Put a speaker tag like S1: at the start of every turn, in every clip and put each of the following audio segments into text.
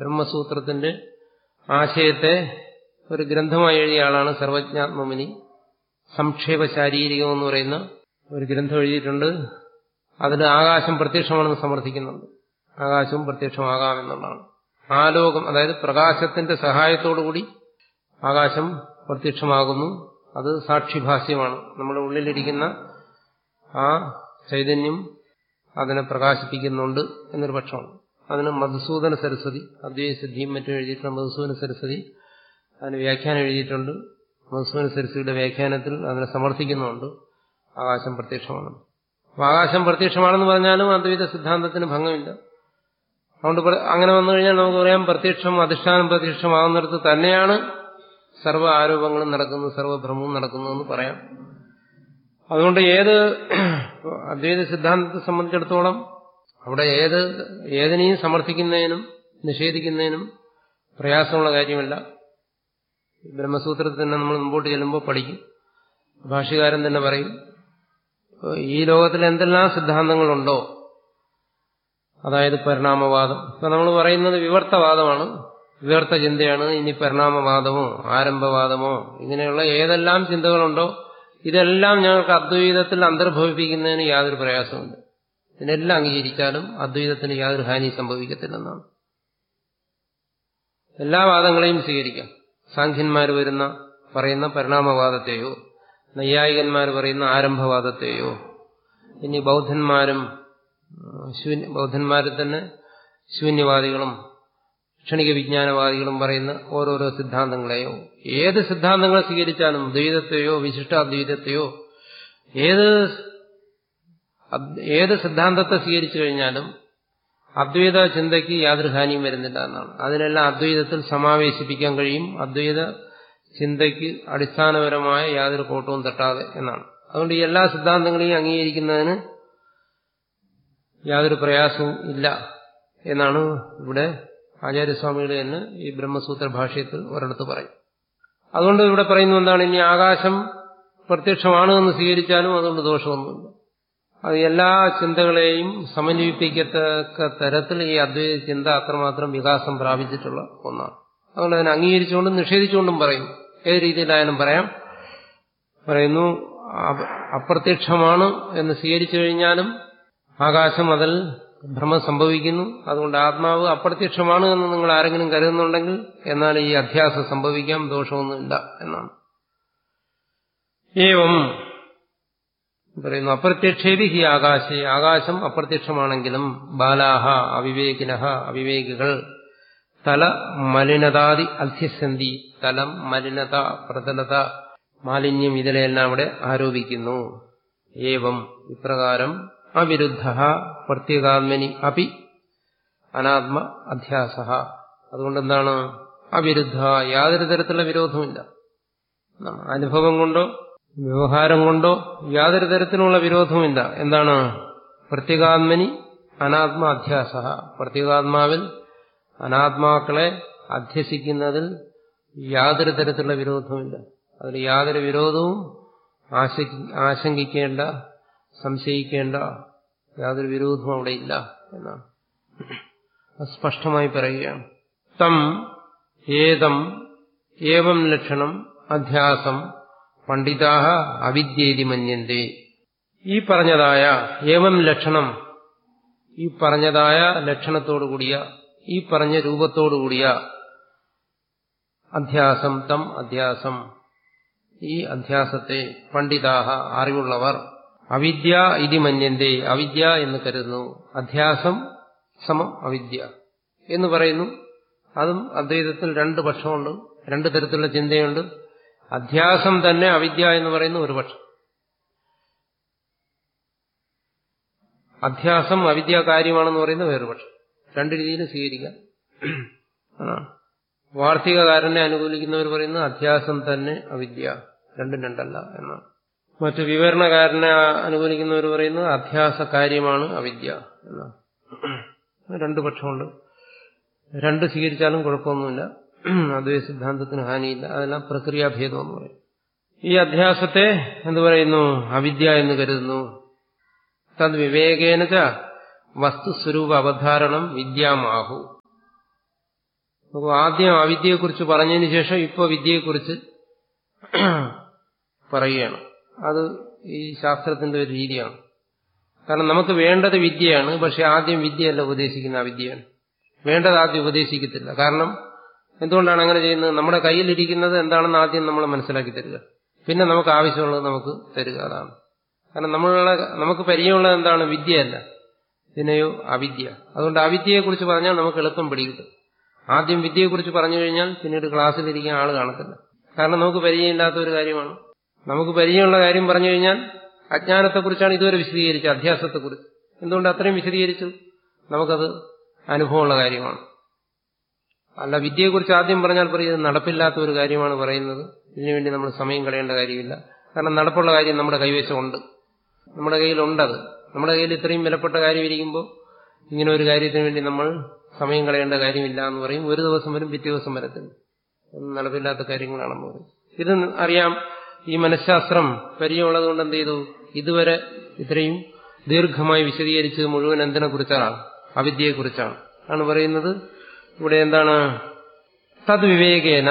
S1: ബ്രഹ്മസൂത്രത്തിന്റെ ആശയത്തെ ഒരു ഗ്രന്ഥമായി എഴുതിയ ആളാണ് സർവജ്ഞാത്മമുനി സംക്ഷേപ ശാരീരികം എന്ന് പറയുന്ന ഒരു ഗ്രന്ഥം എഴുതിയിട്ടുണ്ട് അതിൽ ആകാശം പ്രത്യക്ഷമാണെന്ന് സമർത്ഥിക്കുന്നുണ്ട് ആകാശവും പ്രത്യക്ഷമാകാമെന്നുള്ളതാണ് ആലോകം അതായത് പ്രകാശത്തിന്റെ സഹായത്തോടുകൂടി ആകാശം പ്രത്യക്ഷമാകുന്നു അത് സാക്ഷിഭാസ്യമാണ് നമ്മുടെ ഉള്ളിലിരിക്കുന്ന ആ ചൈതന്യം അതിനെ പ്രകാശിപ്പിക്കുന്നുണ്ട് എന്നൊരു പക്ഷമാണ് അതിന് മധുസൂദന സരസ്വതി അദ്വൈത സിദ്ധിയും മറ്റും എഴുതിയിട്ടുള്ള മധുസൂദന സരസ്വതി അതിന് വ്യാഖ്യാനം എഴുതിയിട്ടുണ്ട് മധുസൂദന സരസ്വതിയുടെ വ്യാഖ്യാനത്തിൽ അതിനെ സമർത്ഥിക്കുന്നുണ്ട് ആകാശം പ്രത്യക്ഷമാണ് അപ്പൊ ആകാശം പ്രത്യക്ഷമാണെന്ന് പറഞ്ഞാലും അദ്വൈത സിദ്ധാന്തത്തിന് ഭംഗമില്ല അതുകൊണ്ട് അങ്ങനെ വന്നു കഴിഞ്ഞാൽ നമുക്ക് പറയാം പ്രത്യക്ഷം അധിഷ്ഠാനം പ്രത്യക്ഷമാകുന്നിടത്ത് തന്നെയാണ് സർവ്വ ആരോപങ്ങളും നടക്കുന്നു സർവ്വഭ്രമവും നടക്കുന്നു എന്ന് പറയാം അതുകൊണ്ട് ഏത് അദ്വൈത സിദ്ധാന്തത്തെ സംബന്ധിച്ചിടത്തോളം അവിടെ ഏത് ഏതിനെയും സമർത്ഥിക്കുന്നതിനും നിഷേധിക്കുന്നതിനും പ്രയാസമുള്ള കാര്യമല്ല ബ്രഹ്മസൂത്രത്തിൽ തന്നെ നമ്മൾ മുമ്പോട്ട് ചെല്ലുമ്പോൾ പഠിക്കും ഭാഷ്യകാരൻ തന്നെ പറയും ഈ ലോകത്തിൽ എന്തെല്ലാം സിദ്ധാന്തങ്ങളുണ്ടോ അതായത് പരിണാമവാദം ഇപ്പൊ നമ്മൾ പറയുന്നത് വിവർത്തവാദമാണ് വിവർത്ത ചിന്തയാണ് ഇനി പരിണാമവാദമോ ആരംഭവാദമോ ഇങ്ങനെയുള്ള ഏതെല്ലാം ചിന്തകളുണ്ടോ ഇതെല്ലാം ഞങ്ങൾക്ക് അദ്വൈതത്തിൽ അന്തർഭവിപ്പിക്കുന്നതിന് യാതൊരു പ്രയാസമുണ്ട് ഇതിനെല്ലാം അംഗീകരിച്ചാലും അദ്വൈതത്തിന് യാതൊരു ഹാനി സംഭവിക്കത്തില്ലെന്നാണ് എല്ലാ വാദങ്ങളെയും സ്വീകരിക്കാം സാഖ്യന്മാർ വരുന്ന പറയുന്ന പരിണാമവാദത്തെയോ നൈയായികന്മാർ പറയുന്ന ആരംഭവാദത്തെയോ ഇനി ബൗദ്ധന്മാരും ശൂന്യ ബൗദ്ധന്മാരിൽ തന്നെ ശൂന്യവാദികളും ക്ഷണിക വിജ്ഞാനവാദികളും പറയുന്ന ഓരോരോ സിദ്ധാന്തങ്ങളെയോ ഏത് സിദ്ധാന്തങ്ങൾ സ്വീകരിച്ചാലും ദ്വൈതത്തെയോ വിശിഷ്ടാദ്വൈതത്തെയോ ഏത് ഏത് സിദ്ധാന്തത്തെ സ്വീകരിച്ചു കഴിഞ്ഞാലും അദ്വൈത ചിന്തയ്ക്ക് യാതൊരു ഹാനിയും വരുന്നില്ല എന്നാണ് അതിനെല്ലാം അദ്വൈതത്തിൽ സമാവേശിപ്പിക്കാൻ കഴിയും അദ്വൈത ചിന്തയ്ക്ക് അടിസ്ഥാനപരമായ യാതൊരു കോട്ടവും തട്ടാതെ എന്നാണ് അതുകൊണ്ട് ഈ എല്ലാ സിദ്ധാന്തങ്ങളെയും അംഗീകരിക്കുന്നതിന് യാതൊരു പ്രയാസവും ഇല്ല എന്നാണ് ഇവിടെ ആചാര്യസ്വാമികൾ തന്നെ ഈ ബ്രഹ്മസൂത്ര ഭാഷ്യത്തിൽ ഒരിടത്ത് പറയും അതുകൊണ്ട് ഇവിടെ പറയുന്നത് എന്താണ് ഇനി ആകാശം പ്രത്യക്ഷമാണ് എന്ന് സ്വീകരിച്ചാലും അതുകൊണ്ട് ദോഷമൊന്നുമില്ല അത് എല്ലാ ചിന്തകളെയും സമന്വയിപ്പിക്കത്തക്ക തരത്തിൽ ഈ അദ്വൈത ചിന്ത അത്രമാത്രം വികാസം പ്രാപിച്ചിട്ടുള്ള ഒന്നാണ് അതുകൊണ്ട് അതിനെ അംഗീകരിച്ചുകൊണ്ടും നിഷേധിച്ചുകൊണ്ടും പറയും ഏത് രീതിയിലായാലും പറയാം പറയുന്നു അപ്രത്യക്ഷമാണ് എന്ന് സ്വീകരിച്ചു കഴിഞ്ഞാലും ആകാശം അതിൽ ഭ്രമം സംഭവിക്കുന്നു അതുകൊണ്ട് ആത്മാവ് അപ്രത്യക്ഷമാണ് എന്ന് നിങ്ങൾ ആരെങ്കിലും കരുതുന്നുണ്ടെങ്കിൽ എന്നാൽ ഈ അധ്യാസം സംഭവിക്കാം ദോഷമൊന്നുമില്ല എന്നാണ് ഏവം പറയുന്നു അപ്രത്യക്ഷേപി ഹി ആകാശേ ആകാശം അപ്രത്യക്ഷമാണെങ്കിലും ബാലാഹ അവിവേകിനഹ അവിവേകികൾ തല മലിനതാതി അധ്യസന്ധി തലം മലിനത പ്രതലത മാലിന്യം ഇതിലെല്ലാം അവിടെ ആരോപിക്കുന്നു ഏവം ഇപ്രകാരം അവിരുദ്ധ പ്രത്യേകാത്മനി അപി അനാത്മ അധ്യാസ അതുകൊണ്ടെന്താണ് അവിരുദ്ധ യാതൊരു തരത്തിലുള്ള വിരോധമില്ല അനുഭവം കൊണ്ടോ വ്യവഹാരം കൊണ്ടോ യാതൊരു തരത്തിലുള്ള വിരോധവുമില്ല എന്താണ് പ്രത്യേകാത്മനി അനാത്മ അധ്യാസ പ്രത്യേകാത്മാവിൽ അനാത്മാക്കളെ അധ്യസിക്കുന്നതിൽ യാതൊരു തരത്തിലുള്ള വിരോധവുമില്ല അതിൽ യാതൊരു വിരോധവും ആശങ്കിക്കേണ്ട സംശയിക്കേണ്ട യാതൊരു വിരോധവും അവിടെ ഇല്ല എന്നാണ് സ്പഷ്ടമായി പറയുകയാണ് തം ഏതം ഏവം ലക്ഷണം അധ്യാസം പണ്ഡിതാഹ അവിദ്യേതി മന്യന്തേ ഈ പറഞ്ഞതായ ഏവം ലക്ഷണം ഈ പറഞ്ഞതായ ലക്ഷണത്തോടുകൂടിയ ഈ പറഞ്ഞ രൂപത്തോടുകൂടിയ അധ്യാസം തം അധ്യാസം ഈ അധ്യാസത്തെ പണ്ഡിതാഹ അറിവുള്ളവർ അവിദ്യ ഇതി മന്യന്തേ അവിദ്യ എന്ന് കരുതുന്നു അധ്യാസം സമം അവിദ്യ എന്ന് പറയുന്നു അതും അദ്വൈതത്തിൽ രണ്ട് പക്ഷമുണ്ട് രണ്ട് തരത്തിലുള്ള ചിന്തയുണ്ട് അധ്യാസം തന്നെ അവിദ്യ എന്ന് പറയുന്ന ഒരു പക്ഷം അധ്യാസം അവിദ്യ കാര്യമാണെന്ന് പറയുന്ന വേറൊരു പക്ഷം രണ്ട് രീതിയിൽ സ്വീകരിക്കാം വാർത്തികകാരനെ അനുകൂലിക്കുന്നവർ പറയുന്നത് അധ്യാസം തന്നെ അവിദ്യ രണ്ടും രണ്ടല്ല എന്നാണ് മറ്റു വിവരണകാരനെ അനുകൂലിക്കുന്നവർ പറയുന്നത് അധ്യാസ കാര്യമാണ് അവിദ്യ എന്നാണ് രണ്ടു പക്ഷമുണ്ട് രണ്ട് സ്വീകരിച്ചാലും കുഴപ്പമൊന്നുമില്ല അദ്വൈത സിദ്ധാന്തത്തിന് ഹാനിയില്ല അതെല്ലാം പ്രക്രിയാഭേദം എന്ന് പറയും ഈ അധ്യാസത്തെ എന്ത് പറയുന്നു അവിദ്യ എന്ന് കരുതുന്നു തദ് വിവേകേന വസ്തുസ്വരൂപ അവധാരണം വിദ്യാമാഹു നമുക്ക് ആദ്യം അവിദ്യയെക്കുറിച്ച് പറഞ്ഞതിന് ശേഷം ഇപ്പോൾ വിദ്യയെക്കുറിച്ച് പറയുകയാണ് അത് ഈ ശാസ്ത്രത്തിന്റെ ഒരു രീതിയാണ് കാരണം നമുക്ക് വേണ്ടത് വിദ്യയാണ് പക്ഷെ ആദ്യം വിദ്യയല്ല ഉപദേശിക്കുന്ന ആ വിദ്യയാണ് വേണ്ടത് ആദ്യം ഉപദേശിക്കത്തില്ല കാരണം എന്തുകൊണ്ടാണ് അങ്ങനെ ചെയ്യുന്നത് നമ്മുടെ കയ്യിലിരിക്കുന്നത് എന്താണെന്ന് ആദ്യം നമ്മൾ മനസ്സിലാക്കി തരിക പിന്നെ നമുക്ക് ആവശ്യമുള്ളത് നമുക്ക് തരിക അതാണ് കാരണം നമ്മളുള്ള നമുക്ക് പരിചയമുള്ളത് എന്താണ് വിദ്യയല്ല പിന്നെയോ അവിദ്യ അതുകൊണ്ട് അവിദ്യയെക്കുറിച്ച് പറഞ്ഞാൽ നമുക്ക് എളുപ്പം പിടികിട്ടും ആദ്യം വിദ്യയെക്കുറിച്ച് പറഞ്ഞു കഴിഞ്ഞാൽ പിന്നീട് ക്ലാസ്സിലിരിക്കാൻ ആൾ കാണത്തില്ല കാരണം നമുക്ക് പരിചയമില്ലാത്ത ഒരു കാര്യമാണ് നമുക്ക് പരിചയമുള്ള കാര്യം പറഞ്ഞു കഴിഞ്ഞാൽ അജ്ഞാനത്തെക്കുറിച്ചാണ് ഇതുവരെ വിശദീകരിച്ചത് അധ്യാസത്തെക്കുറിച്ച് എന്തുകൊണ്ട് അത്രയും വിശദീകരിച്ചു നമുക്കത് അനുഭവമുള്ള കാര്യമാണ് അല്ല വിദ്യയെക്കുറിച്ച് ആദ്യം പറഞ്ഞാൽ പറയുന്നത് നടപ്പില്ലാത്ത ഒരു കാര്യമാണ് പറയുന്നത് ഇതിനുവേണ്ടി നമ്മൾ സമയം കളയേണ്ട കാര്യമില്ല കാരണം നടപ്പുള്ള കാര്യം നമ്മുടെ കൈവശമുണ്ട് നമ്മുടെ കയ്യിലുണ്ടത് നമ്മുടെ കയ്യിൽ ഇത്രയും വിലപ്പെട്ട കാര്യം ഇരിക്കുമ്പോൾ ഇങ്ങനെ ഒരു കാര്യത്തിന് വേണ്ടി നമ്മൾ സമയം കളയേണ്ട കാര്യമില്ല എന്ന് പറയും ഒരു ദിവസം വരും പിറ്റേ ദിവസം വരത്തില്ല നടപ്പില്ലാത്ത കാര്യങ്ങളാണെന്ന് പറയും ഇത് അറിയാം ഈ മനഃശാസ്ത്രം പരിചയമുള്ളത് കൊണ്ട് എന്ത് ചെയ്തു ഇതുവരെ ഇത്രയും ദീർഘമായി വിശദീകരിച്ചത് മുഴുവൻ എന്തിനെ കുറിച്ചാണ് അവിദ്യയെക്കുറിച്ചാണ് ആണ് പറയുന്നത് ഇവിടെ എന്താണ് തദ്വിവേകേന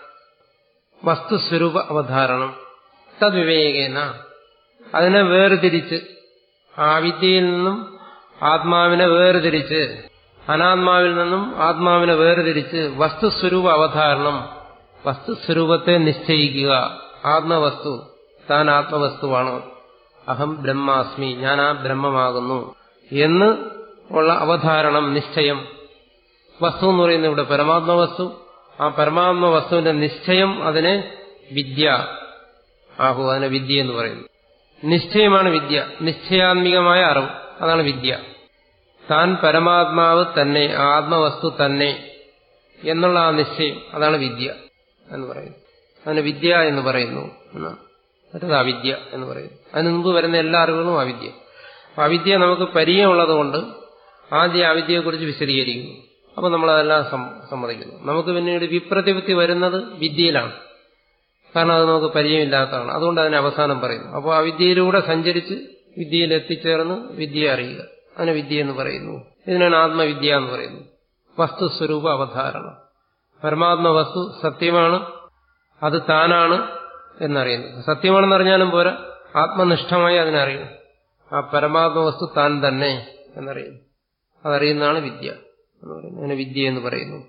S1: വസ്തുസ്വരൂപ അവധാരണം തദ്വിവേകേന അതിനെ വേർതിരിച്ച് ആ വിദ്യയിൽ നിന്നും ആത്മാവിനെ വേർതിരിച്ച് അനാത്മാവിൽ നിന്നും ആത്മാവിനെ വേർതിരിച്ച് വസ്തുസ്വരൂപ അവധാരണം വസ്തുസ്വരൂപത്തെ നിശ്ചയിക്കുക ആത്മവസ്തു താൻ ആത്മവസ്തുവാണ് അഹം ബ്രഹ്മാസ്മി ഞാൻ ആ ബ്രഹ്മമാകുന്നു എന്ന് ഉള്ള അവധാരണം നിശ്ചയം വസ്തു എന്ന് പറയുന്നത് ഇവിടെ പരമാത്മ വസ്തു ആ പരമാത്മ വസ്തുവിന്റെ നിശ്ചയം അതിനെ വിദ്യ ആഹു അതിനെ വിദ്യ എന്ന് പറയുന്നു നിശ്ചയമാണ് വിദ്യ നിശ്ചയാത്മികമായ അറിവ് അതാണ് വിദ്യ താൻ പരമാത്മാവ് തന്നെ ആത്മവസ്തു തന്നെ എന്നുള്ള ആ നിശ്ചയം അതാണ് വിദ്യ എന്ന് പറയുന്നു അതിന് വിദ്യ എന്ന് പറയുന്നു എന്നാണ് മറ്റത് അവിദ്യ എന്ന് പറയുന്നു അതിന് മുമ്പ് വരുന്ന എല്ലാ അറിവുകളും അവിദ്യ അവിദ്യ നമുക്ക് പരിചയമുള്ളതുകൊണ്ട് ആദ്യം അവിദ്യയെക്കുറിച്ച് വിശദീകരിക്കുന്നു അപ്പോൾ നമ്മളതെല്ലാം സമ്മതിക്കുന്നു നമുക്ക് പിന്നീട് വിപ്രതിപത്തി വരുന്നത് വിദ്യയിലാണ് കാരണം അത് നമുക്ക് പരിചയമില്ലാത്തതാണ് അതുകൊണ്ട് അതിനെ അവസാനം പറയുന്നു അപ്പോൾ ആ വിദ്യയിലൂടെ സഞ്ചരിച്ച് വിദ്യയിൽ എത്തിച്ചേർന്ന് വിദ്യയെ അറിയുക അതിനെ വിദ്യ എന്ന് പറയുന്നു ഇതിനാണ് ആത്മവിദ്യ എന്ന് പറയുന്നത് വസ്തുസ്വരൂപ അവധാരണം പരമാത്മ വസ്തു സത്യമാണ് അത് താനാണ് എന്നറിയുന്നത് സത്യമാണെന്ന് അറിഞ്ഞാലും പോരാ ആത്മനിഷ്ഠമായി അതിനറിയണം ആ പരമാത്മ വസ്തു താൻ തന്നെ എന്നറിയുന്നു അതറിയുന്നതാണ് വിദ്യ എന്ന് പറയുന്നത് അതിനെ വിദ്യ എന്ന് പറയുന്നു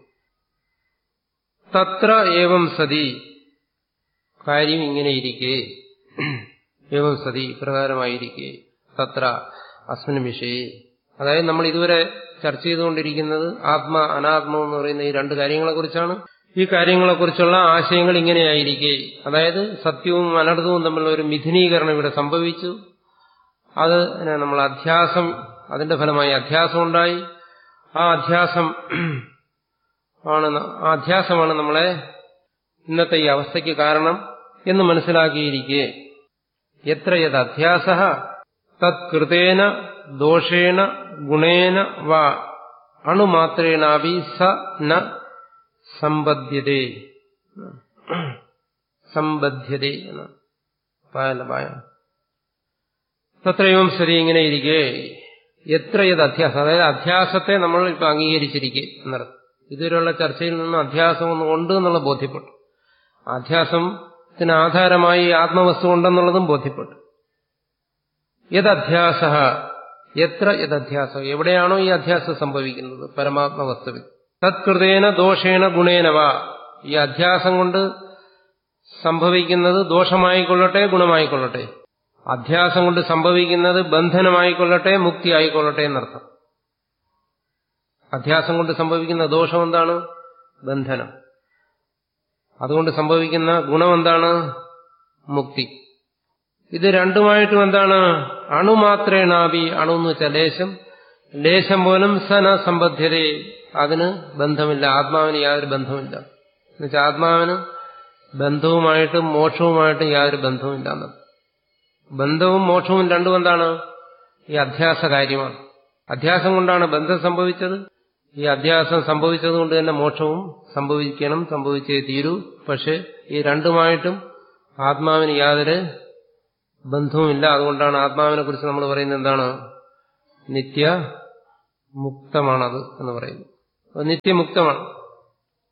S1: തത്ര ഏവം സതി കാര്യം ഇങ്ങനെയിരിക്കെ ഏവം സതി ഇപ്രകാരമായിരിക്കെ തത്ര അസ്മിൻ വിഷയെ അതായത് നമ്മൾ ഇതുവരെ ചർച്ച ചെയ്തുകൊണ്ടിരിക്കുന്നത് ആത്മ അനാത്മം എന്ന് പറയുന്ന ഈ രണ്ട് കാര്യങ്ങളെക്കുറിച്ചാണ് ഈ കാര്യങ്ങളെക്കുറിച്ചുള്ള ആശയങ്ങൾ ഇങ്ങനെയായിരിക്കെ അതായത് സത്യവും അനർത്ഥവും തമ്മിലുള്ള ഒരു മിഥുനീകരണം ഇവിടെ സംഭവിച്ചു അത് നമ്മൾ അധ്യാസം അതിന്റെ ഫലമായി അധ്യാസം ഉണ്ടായി ആ അധ്യാസം ആണ് ആ അധ്യാസമാണ് നമ്മളെ ഇന്നത്തെ ഈ അവസ്ഥയ്ക്ക് കാരണം എന്ന് മനസ്സിലാക്കിയിരിക്കെ എത്ര യത് അധ്യാസ തത്കൃതേന ദോഷേണ ഗുണേന വാ അണുമാത്രേണാവി സ ന സമ്പദ്യതേ സമ്പദ്ധ്യതേ എന്ന് പായല്ല പായ തത്രയും ശരി ഇങ്ങനെ ഇരിക്കെ എത്ര യത് അധ്യാസം അതായത് അധ്യാസത്തെ നമ്മൾ ഇപ്പൊ അംഗീകരിച്ചിരിക്കെ എന്നർത്ഥം ഇതുവരെയുള്ള ചർച്ചയിൽ നിന്ന് അധ്യാസം ഒന്ന് ഉണ്ട് എന്നുള്ള ബോധ്യപ്പെട്ടു അധ്യാസത്തിന് ആധാരമായി ആത്മവസ്തു ഉണ്ടെന്നുള്ളതും ബോധ്യപ്പെട്ടു യദധ്യാസ എത്ര യദധ്യാസം എവിടെയാണോ ഈ അധ്യാസം സംഭവിക്കുന്നത് പരമാത്മവസ്തുവിൽ തത്കൃതേന ദോഷേണ ഗുണേനവ ഈ അധ്യാസം കൊണ്ട് സംഭവിക്കുന്നത് ദോഷമായിക്കൊള്ളട്ടെ ഗുണമായിക്കൊള്ളട്ടെ അധ്യാസം കൊണ്ട് സംഭവിക്കുന്നത് ബന്ധനമായിക്കൊള്ളട്ടെ മുക്തി ആയിക്കൊള്ളട്ടെ എന്നർത്ഥം അധ്യാസം കൊണ്ട് സംഭവിക്കുന്ന ദോഷം എന്താണ് ബന്ധനം അതുകൊണ്ട് സംഭവിക്കുന്ന ഗുണം എന്താണ് മുക്തി ഇത് രണ്ടുമായിട്ടും എന്താണ് അണുമാത്രേണാവി അണു എന്ന് വെച്ചാൽ ലേശം ലേശം പോലും സന സമ്പദ്ധ്യതയെ അതിന് ബന്ധമില്ല ആത്മാവിന് യാതൊരു ബന്ധമില്ല എന്നുവെച്ചാൽ ആത്മാവിന് ബന്ധവുമായിട്ടും മോക്ഷവുമായിട്ടും യാതൊരു ബന്ധവുമില്ല എന്നത് ബന്ധവും മോക്ഷവും രണ്ടും എന്താണ് ഈ അധ്യാസ കാര്യമാണ് അധ്യാസം കൊണ്ടാണ് ബന്ധം സംഭവിച്ചത് ഈ അധ്യാസം സംഭവിച്ചതുകൊണ്ട് തന്നെ മോക്ഷവും സംഭവിക്കണം സംഭവിച്ചേ തീരൂ പക്ഷെ ഈ രണ്ടുമായിട്ടും ആത്മാവിന് യാതൊരു ബന്ധവുമില്ല അതുകൊണ്ടാണ് ആത്മാവിനെ കുറിച്ച് നമ്മൾ പറയുന്നത് എന്താണ് നിത്യ മുക്തമാണത് എന്ന് പറയുന്നു അത് നിത്യമുക്തമാണ്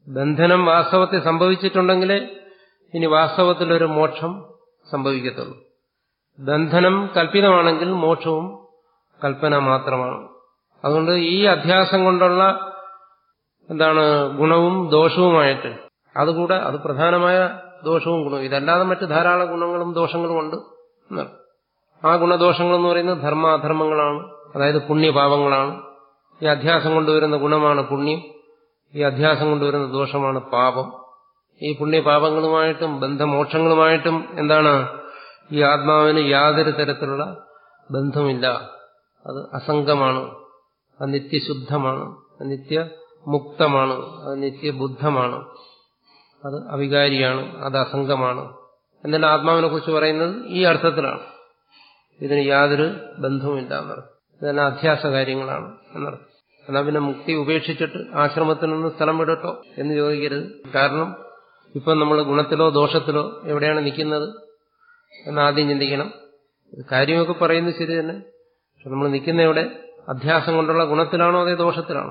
S1: ബന്ധനം വാസ്തവത്തിൽ സംഭവിച്ചിട്ടുണ്ടെങ്കിലേ ഇനി വാസ്തവത്തിലൊരു മോക്ഷം സംഭവിക്കത്തുള്ളൂ ബന്ധനം കൽപ്പിതമാണെങ്കിൽ മോക്ഷവും കൽപ്പന മാത്രമാണ് അതുകൊണ്ട് ഈ അധ്യാസം കൊണ്ടുള്ള എന്താണ് ഗുണവും ദോഷവുമായിട്ട് അതുകൂടെ അത് പ്രധാനമായ ദോഷവും ഗുണവും ഇതല്ലാതെ മറ്റ് ധാരാളം ഗുണങ്ങളും ദോഷങ്ങളും ഉണ്ട് എന്നർത്ഥം. ആ ഗുണദോഷങ്ങൾ എന്ന് പറയുന്നത് ധർമാധർമ്മങ്ങളാണ് അതായത് പുണ്യപാപങ്ങളാണ് ഈ അധ്യാസം കൊണ്ടുവരുന്ന ഗുണമാണ് പുണ്യം ഈ അധ്യാസം കൊണ്ടുവരുന്ന ദോഷമാണ് പാപം ഈ പുണ്യപാപങ്ങളുമായിട്ടും ബന്ധമോക്ഷങ്ങളുമായിട്ടും എന്താണ് ഈ ആത്മാവിന് യാതൊരു തരത്തിലുള്ള ബന്ധമില്ല അത് അസംഗമാണ് അത് നിത്യശുദ്ധമാണ് അത് നിത്യമുക്തമാണ് അത് നിത്യബുദ്ധമാണ് അത് അവികാരിയാണ് അത് അസംഗമാണ് എന്നെല്ലാം ആത്മാവിനെ കുറിച്ച് പറയുന്നത് ഈ അർത്ഥത്തിലാണ് ഇതിന് യാതൊരു ബന്ധവുമില്ല എന്നർത്ഥം ഇതെല്ലാം അധ്യാസ കാര്യങ്ങളാണ് എന്നർത്ഥം എന്നാൽ പിന്നെ മുക്തി ഉപേക്ഷിച്ചിട്ട് ആശ്രമത്തിൽ നിന്ന് സ്ഥലം വിടട്ടോ എന്ന് ചോദിക്കരുത് കാരണം ഇപ്പം നമ്മൾ ഗുണത്തിലോ ദോഷത്തിലോ എവിടെയാണ് നിൽക്കുന്നത് എന്ന് ആദ്യം ചിന്തിക്കണം കാര്യമൊക്കെ പറയുന്നത് ശരി തന്നെ പക്ഷെ നമ്മൾ നിൽക്കുന്ന എവിടെ അധ്യാസം കൊണ്ടുള്ള ഗുണത്തിലാണോ അതേ ദോഷത്തിലാണോ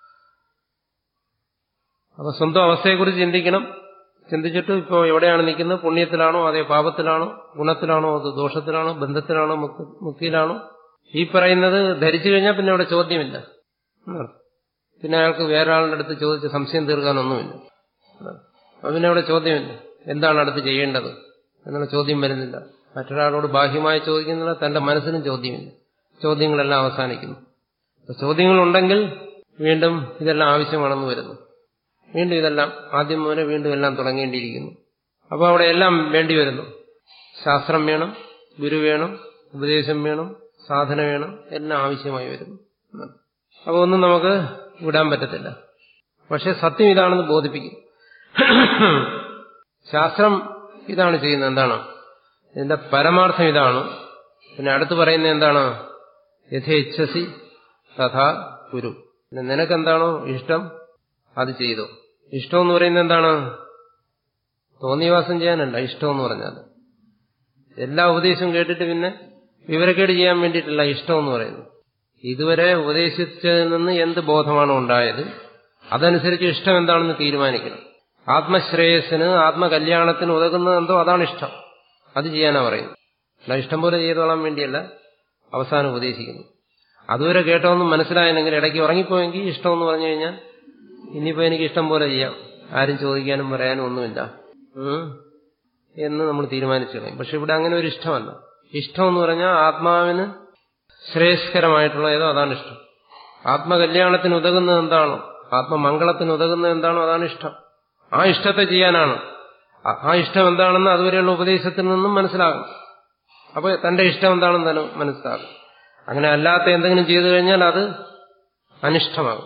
S1: അപ്പൊ സ്വന്തം അവസ്ഥയെക്കുറിച്ച് ചിന്തിക്കണം ചിന്തിച്ചിട്ട് ഇപ്പോൾ എവിടെയാണ് നിൽക്കുന്നത് പുണ്യത്തിലാണോ അതേ പാപത്തിലാണോ ഗുണത്തിലാണോ അത് ദോഷത്തിലാണോ ബന്ധത്തിലാണോ മുക്തി- മുക്തിയിലാണോ ഈ പറയുന്നത് ധരിച്ചു കഴിഞ്ഞാൽ പിന്നെ അവിടെ ചോദ്യമില്ല എന്നർത്ഥം. പിന്നെ അയാൾക്ക് വേറെ ആളുടെ അടുത്ത് ചോദിച്ച് സംശയം തീർക്കാനൊന്നുമില്ല അപ്പൊ പിന്നെ അവിടെ ചോദ്യമില്ല എന്താണ് അടുത്ത് ചെയ്യേണ്ടത് എന്നുള്ള ചോദ്യം വരുന്നില്ല മറ്റൊരാളോട് ബാഹ്യമായി ചോദിക്കുന്നില്ല തന്റെ മനസ്സിനും ചോദ്യമില്ല ചോദ്യങ്ങളെല്ലാം അവസാനിക്കുന്നു അപ്പൊ ചോദ്യങ്ങളുണ്ടെങ്കിൽ വീണ്ടും ഇതെല്ലാം ആവശ്യമാണെന്ന് വരുന്നു വീണ്ടും ഇതെല്ലാം ആദ്യം മുതലേ വീണ്ടും എല്ലാം തുടങ്ങേണ്ടിയിരിക്കുന്നു അപ്പോൾ അവിടെ എല്ലാം വേണ്ടി വരുന്നു ശാസ്ത്രം വേണം ഗുരു വേണം ഉപദേശം വേണം സാധന വേണം എല്ലാം ആവശ്യമായി വരുന്നു അപ്പോൾ ഒന്നും നമുക്ക് വിടാൻ പറ്റത്തില്ല പക്ഷെ സത്യം ഇതാണെന്ന് ബോധിപ്പിക്കും ശാസ്ത്രം ഇതാണ് ചെയ്യുന്നത് എന്താണ് ഇതിന്റെ പരമാർത്ഥം ഇതാണ് പിന്നെ അടുത്ത് പറയുന്നത് എന്താണ് യഥേച്ഛസി തഥാ കുരു പിന്നെ നിനക്കെന്താണോ ഇഷ്ടം അത് ചെയ്തോ ഇഷ്ടം എന്ന് പറയുന്നത് എന്താണ് തോന്നിയവാസം ചെയ്യാനല്ല ഇഷ്ടം എന്ന് പറഞ്ഞാൽ എല്ലാ ഉപദേശവും കേട്ടിട്ട് പിന്നെ വിവരക്കേട് ചെയ്യാൻ വേണ്ടിയിട്ടല്ല ഇഷ്ടം എന്ന് പറയുന്നത് ഇതുവരെ ഉപദേശിച്ചതിൽ നിന്ന് എന്ത് ബോധമാണോ ഉണ്ടായത് അതനുസരിച്ച് ഇഷ്ടം എന്താണെന്ന് തീരുമാനിക്കണം ആത്മശ്രേയസ്സിന് ആത്മകല്യാണത്തിന് ഉതകുന്നത് എന്തോ അതാണ് ഇഷ്ടം അത് ചെയ്യാനാ പറയുന്നത് അല്ല ഇഷ്ടം പോലെ ചെയ്തോളാൻ വേണ്ടിയല്ല അവസാനം ഉപദേശിക്കുന്നു അതുവരെ കേട്ടോന്നും മനസ്സിലായെങ്കിൽ ഇടയ്ക്ക് ഉറങ്ങിപ്പോയെങ്കിൽ ഇഷ്ടം എന്ന് പറഞ്ഞു കഴിഞ്ഞാൽ ഇനിയിപ്പോ എനിക്ക് ഇഷ്ടം പോലെ ചെയ്യാം ആരും ചോദിക്കാനും പറയാനും ഒന്നുമില്ല ഉം. എന്ന് നമ്മൾ തീരുമാനിച്ചു കളയും പക്ഷെ ഇവിടെ അങ്ങനെ ഒരു ഇഷ്ടമല്ല ഇഷ്ടം എന്ന് പറഞ്ഞാൽ ആത്മാവിന് ശ്രേയസ്കരമായിട്ടുള്ള ഏതോ അതാണ് ഇഷ്ടം ആത്മകല്യാണത്തിന് ഉതകുന്നത് എന്താണോ ആത്മമംഗളത്തിന് ഉതകുന്നത് എന്താണോ അതാണ് ഇഷ്ടം ആ ഇഷ്ടത്തെ ചെയ്യാനാണ് ആ- ആ ഇഷ്ടം എന്താണെന്ന് അതുവരെയുള്ള ഉപദേശത്തിൽ നിന്നും മനസ്സിലാകും അപ്പൊ തന്റെ ഇഷ്ടം എന്താണെന്ന് തന്നെ മനസ്സിലാകും അങ്ങനെ അല്ലാത്ത എന്തെങ്കിലും ചെയ്തു കഴിഞ്ഞാൽ അത് അനിഷ്ടമാകും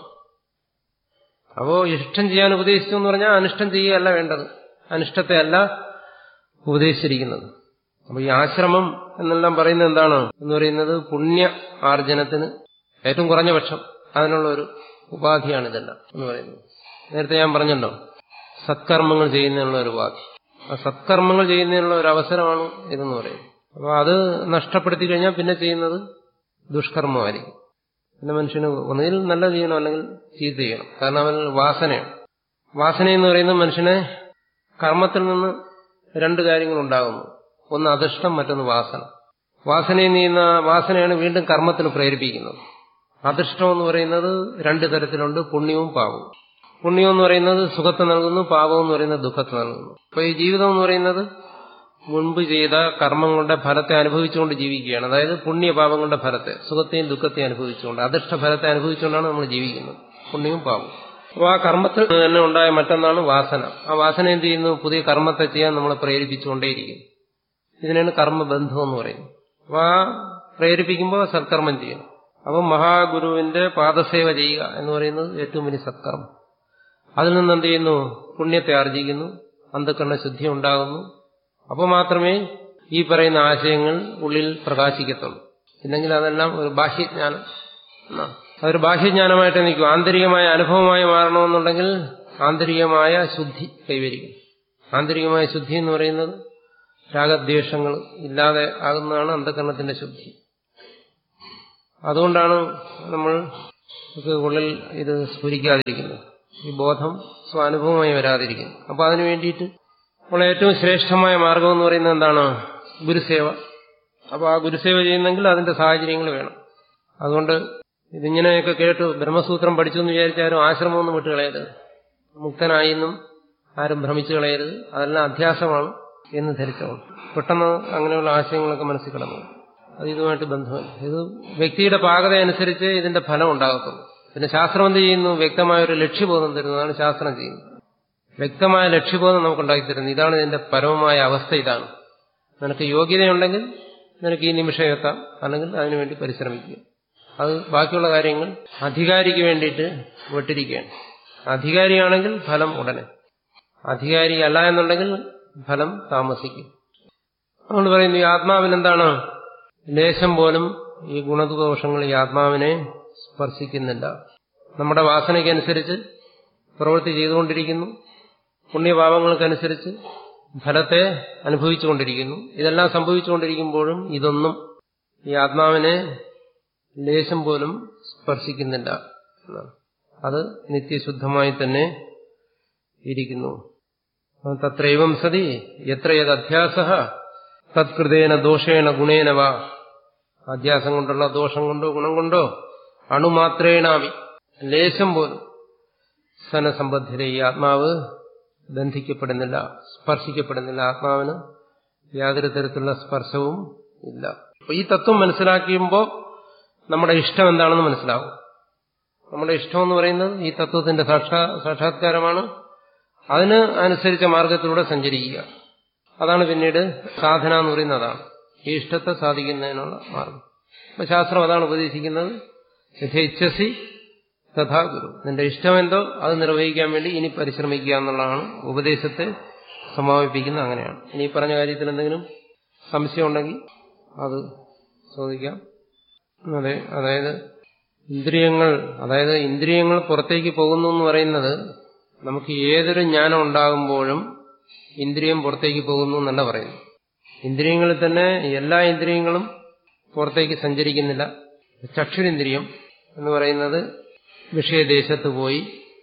S1: അപ്പോ ഇഷ്ടം ചെയ്യാൻ ഉപദേശിച്ചു എന്ന് പറഞ്ഞാൽ അനിഷ്ടം ചെയ്യുകയല്ല വേണ്ടത് അനിഷ്ടത്തെ അല്ല ഉപദേശിച്ചിരിക്കുന്നത് അപ്പൊ ഈ ആശ്രമം എന്നെല്ലാം പറയുന്നത് എന്താണ് എന്ന് പറയുന്നത് പുണ്യ ആർജനത്തിന് ഏറ്റവും കുറഞ്ഞ പക്ഷം അതിനുള്ള ഒരു ഉപാധിയാണ് ഇതെല്ലാം എന്ന് പറയുന്നത് നേരത്തെ ഞാൻ പറഞ്ഞല്ലോ സത്കർമ്മങ്ങൾ ചെയ്യുന്നതിനുള്ള ഒരു ഉപാധി ആ സത്കർമ്മങ്ങൾ ചെയ്യുന്നതിനുള്ള ഒരു അവസരമാണ് ഇതെന്ന് പറയുന്നത് അപ്പൊ അത് നഷ്ടപ്പെടുത്തി കഴിഞ്ഞാൽ പിന്നെ ചെയ്യുന്നത് ദുഷ്കർമ്മമായിരിക്കും പിന്നെ മനുഷ്യന് ഒന്നുകിൽ നല്ല ചെയ്യണം അല്ലെങ്കിൽ ചീത്ത ചെയ്യണം കാരണം അവൻ വാസനയാണ് വാസന എന്ന് പറയുന്നത് മനുഷ്യനെ കർമ്മത്തിൽ നിന്ന് രണ്ട് കാര്യങ്ങളുണ്ടാകുന്നു ഒന്ന് അധിഷ്ടം മറ്റൊന്ന് വാസന വാസനയിൽ നീന്ന വാസനയാണ് വീണ്ടും കർമ്മത്തിന് പ്രേരിപ്പിക്കുന്നത് അധിഷ്ടം എന്ന് പറയുന്നത് രണ്ട് തരത്തിലുണ്ട് പുണ്യവും പാപവും പുണ്യം എന്ന് പറയുന്നത് സുഖത്തെ നൽകുന്നു പാപം എന്ന് പറയുന്നത് ദുഃഖത്തെ നൽകുന്നു അപ്പൊ ഈ ജീവിതം എന്ന് പറയുന്നത് മുൻപ് ചെയ്ത കർമ്മങ്ങളുടെ ഫലത്തെ അനുഭവിച്ചുകൊണ്ട് ജീവിക്കുകയാണ് അതായത് പുണ്യപാപങ്ങളുടെ ഫലത്തെ സുഖത്തെയും ദുഃഖത്തെയും അനുഭവിച്ചുകൊണ്ട് അധിഷ്ഠ ഫലത്തെ അനുഭവിച്ചുകൊണ്ടാണ് നമ്മൾ ജീവിക്കുന്നത് പുണ്യവും പാപവും അപ്പോൾ ആ കർമ്മത്തിൽ തന്നെ ഉണ്ടായ മറ്റൊന്നാണ് വാസന ആ വാസന എന്ത് ചെയ്യുന്നു പുതിയ കർമ്മത്തെ ചെയ്യാൻ നമ്മളെ പ്രേരിപ്പിച്ചുകൊണ്ടേയിരിക്കുന്നു ഇതിനാണ് കർമ്മബന്ധം എന്ന് പറയുന്നത് അപ്പോൾ ആ പ്രേരിപ്പിക്കുമ്പോൾ സത്കർമ്മം ചെയ്യണം അപ്പം മഹാഗുരുവിന്റെ പാദസേവ ചെയ്യുക എന്ന് പറയുന്നത് ഏറ്റവും വലിയ സത്കർമ്മം അതിൽ നിന്ന് എന്ത് ചെയ്യുന്നു പുണ്യത്തെ ആർജിക്കുന്നു അന്ധക്കണ്ണ ശുദ്ധി ഉണ്ടാകുന്നു അപ്പോൾ മാത്രമേ ഈ പറയുന്ന ആശയങ്ങൾ ഉള്ളിൽ പ്രകാശിക്കത്തുള്ളൂ ഇല്ലെങ്കിൽ അതെല്ലാം ഒരു ബാഹ്യജ്ഞാനം എന്നാണ് അതൊരു ബാഹ്യജ്ഞാനമായിട്ട് നിൽക്കും ആന്തരികമായ അനുഭവമായി മാറണമെന്നുണ്ടെങ്കിൽ ആന്തരികമായ ശുദ്ധി കൈവരിക്കും ആന്തരികമായ ശുദ്ധി എന്ന് പറയുന്നത് രാഗദ്വേഷങ്ങൾ ഇല്ലാതെ ആകുന്നതാണ് അന്ധകരണത്തിന്റെ ശുദ്ധി അതുകൊണ്ടാണ് നമ്മൾ ഉള്ളിൽ ഇത് സ്ഫുരിക്കാതിരിക്കുന്നത് ഈ ബോധം സ്വാനുഭവമായി വരാതിരിക്കുന്നു അപ്പൊ അതിനു വേണ്ടിയിട്ട് ഉള്ള ഏറ്റവും ശ്രേഷ്ഠമായ മാർഗം എന്ന് പറയുന്നത് എന്താണ് ഗുരുസേവ അപ്പോൾ ആ ഗുരുസേവ ചെയ്യുന്നെങ്കിൽ അതിന്റെ സാഹചര്യങ്ങൾ വേണം അതുകൊണ്ട് ഇതിങ്ങനെയൊക്കെ കേട്ടു ബ്രഹ്മസൂത്രം പഠിച്ചു എന്ന് വിചാരിച്ചാലും ആശ്രമമൊന്നും വിട്ട് കളയരുത് മുക്തനായി എന്നും ആരും ഭ്രമിച്ചു കളയരുത് അതെല്ലാം അധ്യാസമാണ് എന്ന് ധരിച്ചോളും പെട്ടെന്ന് അങ്ങനെയുള്ള ആശയങ്ങളൊക്കെ മനസ്സിൽ കിടന്നു അത് ഇതുമായിട്ട് ബന്ധമില്ല ഇത് വ്യക്തിയുടെ പാകത അനുസരിച്ച് ഇതിന്റെ ഫലം ഉണ്ടാകത്തുള്ളൂ പിന്നെ ശാസ്ത്രം എന്ത് ചെയ്യുന്നു വ്യക്തമായ ഒരു ലക്ഷ്യബോധം തരുന്നതാണ് ശാസ്ത്രം ചെയ്യുന്നത് വ്യക്തമായ ലക്ഷ്യബോധം നമുക്ക് ഉണ്ടാക്കിത്തരുന്നത് ഇതാണ് ഇതിന്റെ പരമമായ അവസ്ഥ ഇതാണ് നിനക്ക് യോഗ്യതയുണ്ടെങ്കിൽ നിനക്ക് ഈ നിമിഷം എത്താം അല്ലെങ്കിൽ അതിനുവേണ്ടി പരിശ്രമിക്കുക അത് ബാക്കിയുള്ള കാര്യങ്ങൾ അധികാരിക്ക് വേണ്ടിയിട്ട് വിട്ടിരിക്കുകയാണ് അധികാരിയാണെങ്കിൽ ഫലം ഉടനെ അധികാരി അല്ല എന്നുണ്ടെങ്കിൽ ഫലം താമസിക്കും അതുകൊണ്ട് പറയുന്നു ഈ ആത്മാവിനെന്താണ് ലേശം പോലും ഈ ഗുണദോഷങ്ങൾ ഈ ആത്മാവിനെ സ്പർശിക്കുന്നില്ല നമ്മുടെ വാസനയ്ക്കനുസരിച്ച് പ്രവൃത്തി ചെയ്തുകൊണ്ടിരിക്കുന്നു പുണ്യപാപങ്ങൾക്കനുസരിച്ച് ഫലത്തെ അനുഭവിച്ചുകൊണ്ടിരിക്കുന്നു ഇതെല്ലാം സംഭവിച്ചുകൊണ്ടിരിക്കുമ്പോഴും ഇതൊന്നും ഈ ആത്മാവിനെ ലേശം പോലും സ്പർശിക്കുന്നില്ല എന്നാണ് അത് നിത്യശുദ്ധമായി തന്നെ ഇരിക്കുന്നു തത്രൈവം സതി എത്ര യത് അധ്യാസ തത്കൃതേന ദോഷേണ ഗുണേന വാ അധ്യാസം കൊണ്ടുള്ള ദോഷം കൊണ്ടോ ഗുണം കൊണ്ടോ അണുമാത്രേണാവി ലേശം പോലും സനസംബദ്ധിത ഈ ആത്മാവ് ബന്ധിക്കപ്പെടുന്നില്ല സ്പർശിക്കപ്പെടുന്നില്ല ആത്മാവിന് യാതൊരു തരത്തിലുള്ള സ്പർശവും ഇല്ല അപ്പൊ ഈ തത്വം മനസ്സിലാക്കിയുമ്പോൾ നമ്മുടെ ഇഷ്ടം എന്താണെന്ന് മനസ്സിലാവും നമ്മുടെ ഇഷ്ടം എന്ന് പറയുന്നത് ഈ തത്വത്തിന്റെ സാക്ഷാ സാക്ഷാത്കാരമാണ് അതിന് അനുസരിച്ച മാർഗത്തിലൂടെ സഞ്ചരിക്കുക അതാണ് പിന്നീട് സാധന എന്ന് പറയുന്നത് അതാണ് ഈ ഇഷ്ടത്തെ സാധിക്കുന്നതിനുള്ള മാർഗം അപ്പൊ ശാസ്ത്രം അതാണ് ഉപദേശിക്കുന്നത് യഥേച്ഛസി തഥാ ഗുരു നിന്റെ ഇഷ്ടമെന്തോ അത് നിർവഹിക്കാൻ വേണ്ടി ഇനി പരിശ്രമിക്കുക എന്നുള്ളതാണ് ഉപദേശത്തെ സമാപിപ്പിക്കുന്ന അങ്ങനെയാണ് ഇനി പറഞ്ഞ കാര്യത്തിൽ എന്തെങ്കിലും സംശയം ഉണ്ടെങ്കിൽ അത് ചോദിക്കാം അതെ അതായത് ഇന്ദ്രിയങ്ങൾ അതായത് ഇന്ദ്രിയങ്ങൾ പുറത്തേക്ക് പോകുന്നു എന്ന് പറയുന്നത് നമുക്ക് ഏതൊരു ജ്ഞാനം ഉണ്ടാകുമ്പോഴും ഇന്ദ്രിയം പുറത്തേക്ക് പോകുന്നു എന്നല്ല പറയുന്നു ഇന്ദ്രിയങ്ങളിൽ തന്നെ എല്ലാ ഇന്ദ്രിയങ്ങളും പുറത്തേക്ക് സഞ്ചരിക്കുന്നില്ല ചക്ഷുരിന്ദ്രിയം എന്ന് പറയുന്നത് വിഷയദേശത്ത് പോയി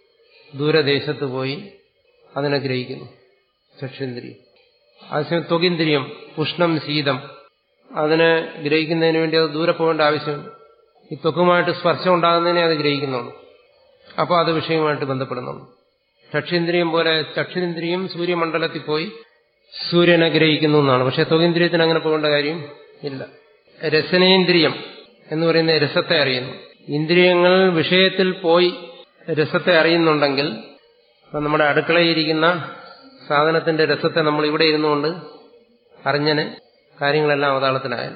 S1: ദൂരദേശത്ത് പോയി അതിനെ ഗ്രഹിക്കുന്നു ചക്ഷുരിന്ദ്രിയം അതേസമയം ത്വകിന്ദ്രിയം ഉഷ്ണം ശീതം അതിനെ ഗ്രഹിക്കുന്നതിന് വേണ്ടി അത് ദൂരെ പോകേണ്ട ആവശ്യമില്ല ഈ ത്വക്കുമായിട്ട് സ്പർശം ഉണ്ടാകുന്നതിനെ അത് ഗ്രഹിക്കുന്നുള്ളൂ അപ്പോൾ അത് വിഷയവുമായിട്ട് ബന്ധപ്പെടുന്നുള്ളൂ ചക്ഷേന്ദ്രിയം പോലെ ചക്ഷുരിന്ദ്രിയം സൂര്യമണ്ഡലത്തിൽ പോയി സൂര്യനെ ഗ്രഹിക്കുന്നു എന്നാണ് പക്ഷെ ത്വകേന്ദ്രിയത്തിന് അങ്ങനെ പോകേണ്ട കാര്യം ഇല്ല രസനേന്ദ്രിയം എന്ന് പറയുന്ന രസത്തെ അറിയുന്നു ഇന്ദ്രിയങ്ങൾ വിഷയത്തിൽ പോയി രസത്തെ അറിയുന്നുണ്ടെങ്കിൽ നമ്മുടെ അടുക്കളയിരിക്കുന്ന സാധനത്തിന്റെ രസത്തെ നമ്മൾ ഇവിടെ ഇരുന്നുകൊണ്ട് അറിഞ്ഞന് കാര്യങ്ങളെല്ലാം അവതാളത്തിലായാൽ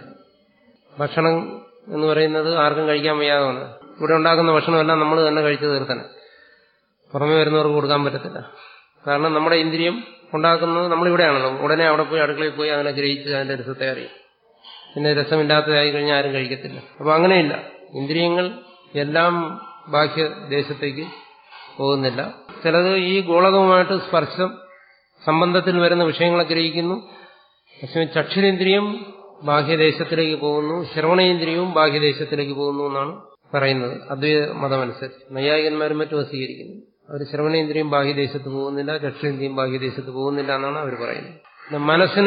S1: ഭക്ഷണം എന്ന് പറയുന്നത് ആർക്കും കഴിക്കാൻ വയ്യാതെ വന്ന് ഇവിടെ ഉണ്ടാക്കുന്ന ഭക്ഷണമെല്ലാം നമ്മൾ തന്നെ കഴിച്ചു തീർത്തനെ പുറമേ വരുന്നവർക്ക് കൊടുക്കാൻ പറ്റത്തില്ല കാരണം നമ്മുടെ ഇന്ദ്രിയം ഉണ്ടാക്കുന്നത് നമ്മളിവിടെയാണല്ലോ ഉടനെ അവിടെ പോയി അടുക്കളയിൽ പോയി അതിനെ ഗ്രഹിച്ച് അതിന്റെ രസത്തെ അറിയും പിന്നെ രസമില്ലാത്തതായി കഴിഞ്ഞാൽ ആരും കഴിക്കത്തില്ല അപ്പൊ അങ്ങനെയില്ല ഇന്ദ്രിയങ്ങൾ എല്ലാം ബാഹ്യദേശത്തേക്ക് പോകുന്നില്ല ചിലത് ഈ ഗോളകവുമായിട്ട് സ്പർശം സംബന്ധത്തിൽ വരുന്ന വിഷയങ്ങളെ ഗ്രഹിക്കുന്നു പക്ഷേ ചക്ഷുരേന്ദ്രിയം ബാഹ്യദേശത്തിലേക്ക് പോകുന്നു ശ്രവണേന്ദ്രിയവും ബാഹ്യദേശത്തിലേക്ക് പോകുന്നു എന്നാണ് പറയുന്നത് അദ്വൈത മതമനുസരിച്ച് നൈയായികന്മാരും മറ്റും സ്വീകരിക്കുന്നു അവർ ശ്രവണേന്ദ്രിയം ബാഹ്യദേശത്ത് പോകുന്നില്ല ചക്ഷുരേന്ദ്രിയം ബാഹ്യദേശത്ത് പോകുന്നില്ല എന്നാണ് അവർ പറയുന്നത് മനസ്സിന്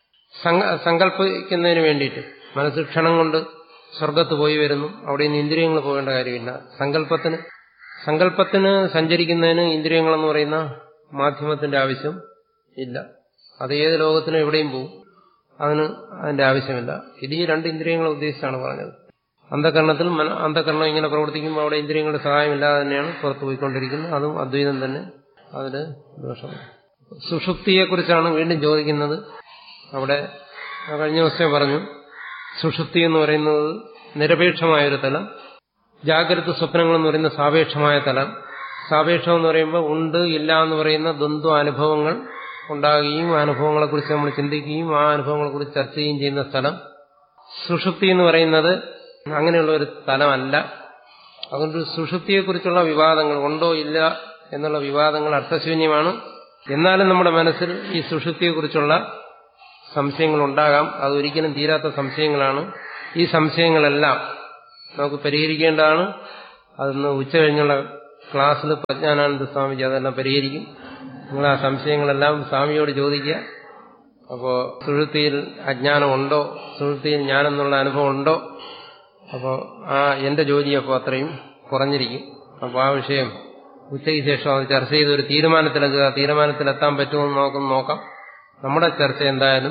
S1: സങ്കല്പിക്കുന്നതിന് വേണ്ടിയിട്ട് മനസ്സ് ക്ഷണം കൊണ്ട് സ്വർഗത്ത് പോയി വരുന്നു അവിടെ നിന്ന് ഇന്ദ്രിയങ്ങൾ പോകേണ്ട കാര്യമില്ല സങ്കല്പത്തിന് സങ്കല്പത്തിന് സഞ്ചരിക്കുന്നതിന് ഇന്ദ്രിയങ്ങളെന്ന് പറയുന്ന മാധ്യമത്തിന്റെ ആവശ്യം ഇല്ല അത് ഏത് ലോകത്തിനും എവിടെയും പോകും അതിന് അതിന്റെ ആവശ്യമില്ല ഇത് ഈ രണ്ട് ഇന്ദ്രിയങ്ങളെ ഉദ്ദേശിച്ചാണ് പറഞ്ഞത് അന്ധകരണത്തിൽ അന്ധകരണം ഇങ്ങനെ പ്രവർത്തിക്കുമ്പോൾ അവിടെ ഇന്ദ്രിയങ്ങളുടെ സഹായമില്ലാതെ തന്നെയാണ് പുറത്തു പോയിക്കൊണ്ടിരിക്കുന്നത് അതും അദ്വൈതം തന്നെ അതിന് ദോഷമാണ് സുഷുപ്തിയെക്കുറിച്ചാണ് വീണ്ടും ചോദിക്കുന്നത് അവിടെ കഴിഞ്ഞ ദിവസം പറഞ്ഞു സുഷുപ്തി എന്ന് പറയുന്നത് നിരപേക്ഷമായൊരു തലം ജാഗ്രത സ്വപ്നങ്ങൾ എന്ന് പറയുന്ന സാപേക്ഷമായ തലം സാപേക്ഷം എന്ന് പറയുമ്പോൾ ഉണ്ട് ഇല്ല എന്ന് പറയുന്ന ദ്വന്ദ്വ അനുഭവങ്ങൾ ഉണ്ടാകുകയും ആ അനുഭവങ്ങളെക്കുറിച്ച് നമ്മൾ ചിന്തിക്കുകയും ആ അനുഭവങ്ങളെക്കുറിച്ച് ചർച്ച ചെയ്യുകയും ചെയ്യുന്ന സ്ഥലം സുഷുപ്തി എന്ന് പറയുന്നത് അങ്ങനെയുള്ള ഒരു സ്ഥലമല്ല അതുകൊണ്ട് സുഷുപ്തിയെക്കുറിച്ചുള്ള വിവാദങ്ങൾ ഉണ്ടോ ഇല്ല എന്നുള്ള വിവാദങ്ങൾ അർത്ഥശൂന്യമാണ് എന്നാലും നമ്മുടെ മനസ്സിൽ ഈ സുഷുപ്തിയെക്കുറിച്ചുള്ള സംശയങ്ങൾ ഉണ്ടാകാം അതൊരിക്കലും തീരാത്ത സംശയങ്ങളാണ് ഈ സംശയങ്ങളെല്ലാം നമുക്ക് പരിഹരിക്കേണ്ടതാണ് അതൊന്ന് ഉച്ച കഴിഞ്ഞുള്ള ക്ലാസ്സിൽ പ്രജ്ഞാനാനന്ദ സ്വാമിജി അതെല്ലാം പരിഹരിക്കും നിങ്ങൾ ആ സംശയങ്ങളെല്ലാം സ്വാമിയോട് ചോദിക്കുക അപ്പോൾ സുഹൃത്തിയിൽ അജ്ഞാനം ഉണ്ടോ സുഹൃത്തിയിൽ ഞാനെന്നുള്ള അനുഭവം ഉണ്ടോ അപ്പോൾ ആ എന്റെ ജോലി അപ്പോൾ അത്രയും കുറഞ്ഞിരിക്കും അപ്പോൾ ആ വിഷയം ഉച്ചയ്ക്ക് ശേഷം അത് ചർച്ച ചെയ്ത് ഒരു തീരുമാനത്തിലെത്തുക ആ തീരുമാനത്തിലെത്താൻ പറ്റുമെന്ന് നോക്കും നോക്കാം നമ്മുടെ ചർച്ച എന്തായാലും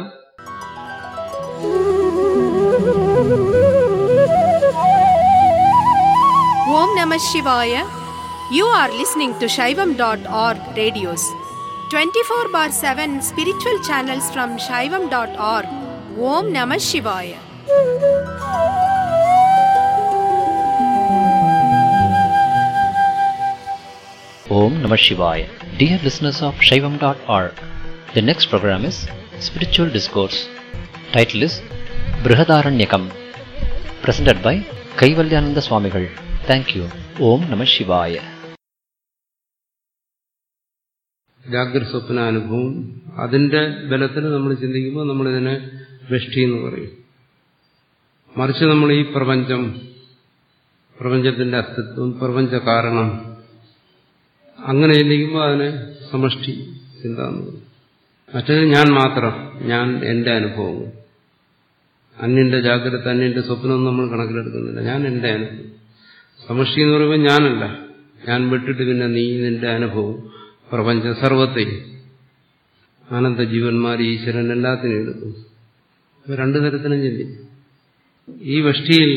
S2: Om Namah Shivaya. You are listening to Shaivam.org radios. 24 bar 7 spiritual channels from Shaivam.org. Om Namah Shivaya.
S3: Om Namah Shivaya. Dear listeners of Shaivam.org, the next program is Spiritual Discourse. Title is Brihadaranyakam. Presented by Kaivalyananda Swamigal. Thank you. Om Namah Shivaya.
S4: ജാഗ്രത സ്വപ്നാനുഭവം അതിന്റെ ബലത്തിൽ നമ്മൾ ചിന്തിക്കുമ്പോൾ നമ്മളിതിനെ വെഷ്ടി എന്ന് പറയും മറിച്ച് നമ്മൾ ഈ പ്രപഞ്ചം പ്രപഞ്ചത്തിന്റെ അസ്തിത്വം പ്രപഞ്ച കാരണം അങ്ങനെ ചിന്തിക്കുമ്പോൾ അതിനെ സമഷ്ടി ചിന്ത എന്ന് പറയും മറ്റേത് ഞാൻ മാത്രം ഞാൻ എന്റെ അനുഭവങ്ങൾ അന്യന്റെ ജാഗ്രത അന്യന്റെ സ്വപ്നമൊന്നും നമ്മൾ കണക്കിലെടുക്കുന്നില്ല ഞാൻ എന്റെ അനുഭവം സമഷ്ടി എന്ന് പറയുമ്പോൾ ഞാനല്ല ഞാൻ വിട്ടിട്ട് പിന്നെ നീ നിന്റെ അനുഭവം പ്രപഞ്ച സർവത്തെയും ആനന്ദ ജീവന്മാർ ഈശ്വരൻ എല്ലാത്തിനും എടുക്കും അപ്പൊ രണ്ടു തരത്തിലും ചിന്തിക്കും ഈ വഷ്ടിയിൽ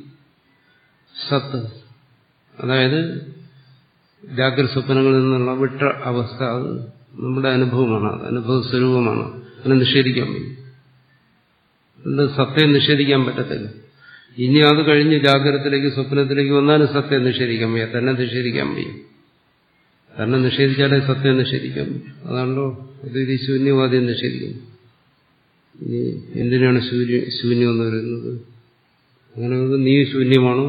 S4: സത്ത് അതായത് ജാഗ്രത സ്വപ്നങ്ങളിൽ നിന്നുള്ള വിട്ട അവസ്ഥ അത് നമ്മുടെ അനുഭവമാണ് അത് അനുഭവ സ്വരൂപമാണ് അതിനെ നിഷേധിക്കാൻ വയ്യ അതുകൊണ്ട് സത്യം നിഷേധിക്കാൻ പറ്റത്തില്ല ഇനി അത് കഴിഞ്ഞ് ജാഗ്രതത്തിലേക്ക് സ്വപ്നത്തിലേക്ക് വന്നാലും സത്യം നിഷേധിക്കാൻ വയ്യ തന്നെ നിഷേധിക്കാൻ വയ്യ തന്നെ നിഷേധിച്ചാലേ സത്യം നിഷേധിക്കാൻ പറ്റും അതാണല്ലോ അദ്വൈതി ശൂന്യവാദിയെ നിഷേധിക്കുന്നു ഇനി എന്തിനാണ് ശൂന്യ ശൂന്യം എന്ന് പറയുന്നത് അങ്ങനെ പറയുന്നത് നീ ശൂന്യമാണോ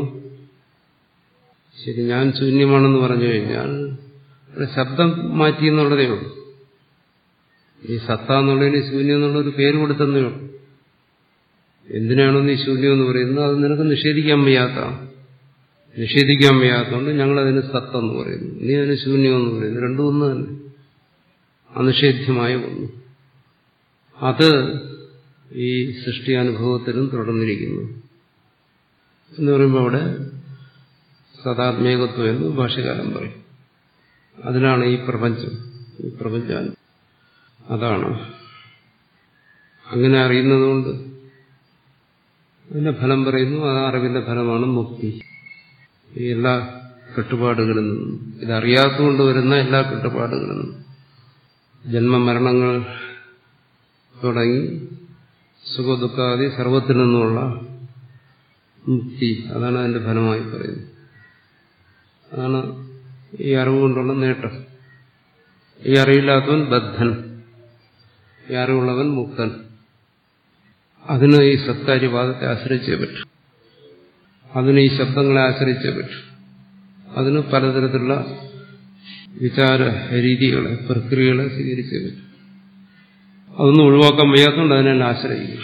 S4: ശരി ഞാൻ ശൂന്യമാണെന്ന് പറഞ്ഞു കഴിഞ്ഞാൽ ഒരു ശബ്ദം മാറ്റി എന്നുള്ളതേ ഉള്ളൂ ഈ സത്ത എന്നുള്ളതിന് ശൂന്യം എന്നുള്ള ഒരു പേര് കൊടുത്തന്നേ ഉള്ളൂ എന്തിനാണോ നീ ശൂന്യം എന്ന് പറയുന്നത് അത് നിനക്ക് നിഷേധിക്കാൻ വയ്യാത്തതാണ് നിഷേധിക്കാൻ വയ്യാത്തതുകൊണ്ട് ഞങ്ങൾ അതിന് സത്തെന്ന് പറയുന്നു നീ അതിന് ശൂന്യം എന്ന് പറയുന്നു രണ്ടും ഒന്ന് തന്നെ അനിഷേധ്യമായ ഒന്ന് അത് ഈ സൃഷ്ടി അനുഭവത്തിലും തുടർന്നിരിക്കുന്നു എന്ന് പറയുമ്പോൾ അവിടെ സദാത്മേകത്വം എന്ന് ഭാഷകാലം പറയും അതിനാണ് ഈ പ്രപഞ്ചം ഈ പ്രപഞ്ചം അതാണ് അങ്ങനെ അറിയുന്നതുകൊണ്ട് അതിന്റെ ഫലം പറയുന്നു ആ അറിവിന്റെ ഫലമാണ് മുക്തി ഈ എല്ലാ കെട്ടുപാടുകളിൽ നിന്നും ഇതറിയാത്തതുകൊണ്ട് വരുന്ന എല്ലാ കെട്ടുപാടുകളിൽ നിന്നും ജന്മമരണങ്ങൾ തുടങ്ങി സുഖദുഃഖാദി സർവത്തിൽ നിന്നുമുള്ള മുക്തി അതാണ് അതിന്റെ ഫലമായി പറയുന്നത് അതാണ് ഈ അറിവ് കൊണ്ടുള്ള നേട്ടം ഈ അറിവില്ലാത്തവൻ ബദ്ധൻ ഈ അറിവുള്ളവൻ മുക്തൻ അതിന് ഈ സത്കാര്യവാദത്തെ ആശ്രയിച്ചേ പറ്റും അതിന് ഈ ശബ്ദങ്ങളെ ആശ്രയിച്ചേ പറ്റും അതിന് പലതരത്തിലുള്ള വിചാര രീതികളെ പ്രക്രിയകളെ സ്വീകരിച്ചേ പറ്റും അതൊന്നും ഒഴിവാക്കാൻ വയ്യാത്തതുകൊണ്ട് അതിനെ ആശ്രയിക്കും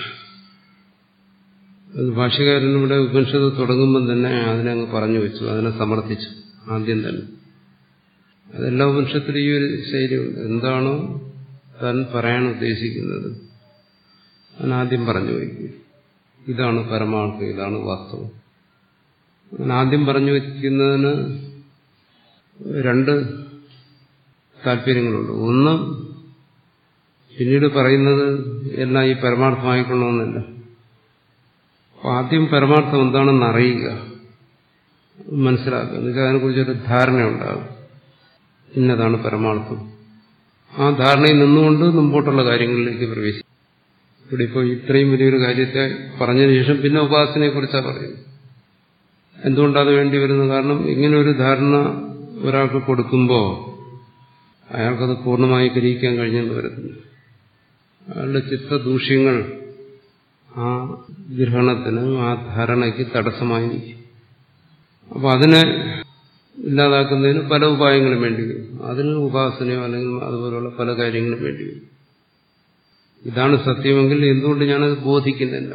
S4: അത് ഭാഷകാരനിവിടെ ഉപനിഷത്ത് തുടങ്ങുമ്പം തന്നെ അതിനെ അങ്ങ് പറഞ്ഞു വെച്ചു അതിനെ സമർത്ഥിച്ചു ആദ്യം തന്നെ അതെല്ലാ ഉപനിഷത്തിലും ഈ ഒരു ശൈലിയുണ്ട് എന്താണോ താൻ പറയാൻ ഉദ്ദേശിക്കുന്നത് അതിനാദ്യം പറഞ്ഞു വയ്ക്കും ഇതാണ് പരമാർത്ഥം ഇതാണ് വാസ്തവം അങ്ങനെ ആദ്യം പറഞ്ഞു വയ്ക്കുന്നതിന് രണ്ട് താല്പര്യങ്ങളുണ്ട് ഒന്ന് പിന്നീട് പറയുന്നത് എല്ലാം ഈ പരമാർത്ഥമായിക്കൊള്ളണമെന്നില്ല അപ്പൊ ആദ്യം പരമാർത്ഥം എന്താണെന്ന് അറിയുക മനസ്സിലാക്കുക എന്നുവെച്ചാൽ അതിനെക്കുറിച്ചൊരു ധാരണ ഉണ്ടാകും ഇന്നതാണ് പരമാർത്ഥം ആ ധാരണയിൽ നിന്നുകൊണ്ട് മുമ്പോട്ടുള്ള കാര്യങ്ങളിലേക്ക് പ്രവേശിക്കും ഇവിടെ ഇപ്പോൾ ഇത്രയും വലിയൊരു കാര്യത്തെ പറഞ്ഞതിന് ശേഷം പിന്നെ ഉപാസനയെക്കുറിച്ചാണ് പറയുന്നത് എന്തുകൊണ്ടത് വേണ്ടി വരുന്നത് കാരണം ഇങ്ങനെ ഒരു ധാരണ ഒരാൾക്ക് കൊടുക്കുമ്പോൾ അയാൾക്കത് പൂർണ്ണമായി ഗ്രഹിക്കാൻ കഴിഞ്ഞെന്ന് വരുന്നില്ല അയാളുടെ ചിത്തദൂഷ്യങ്ങൾ ആ ഗ്രഹണത്തിന് ആ ധാരണയ്ക്ക് തടസ്സമായി നിൽക്കും അപ്പോൾ അതിനെ ഇല്ലാതാക്കുന്നതിന് പല ഉപായങ്ങളും വേണ്ടി വരും അതിന് ഉപാസനയോ അല്ലെങ്കിൽ അതുപോലുള്ള പല കാര്യങ്ങളും വേണ്ടി വരും ഇതാണ് സത്യമെങ്കിൽ എന്തുകൊണ്ട് ഞാനത് ബോധിക്കുന്നില്ല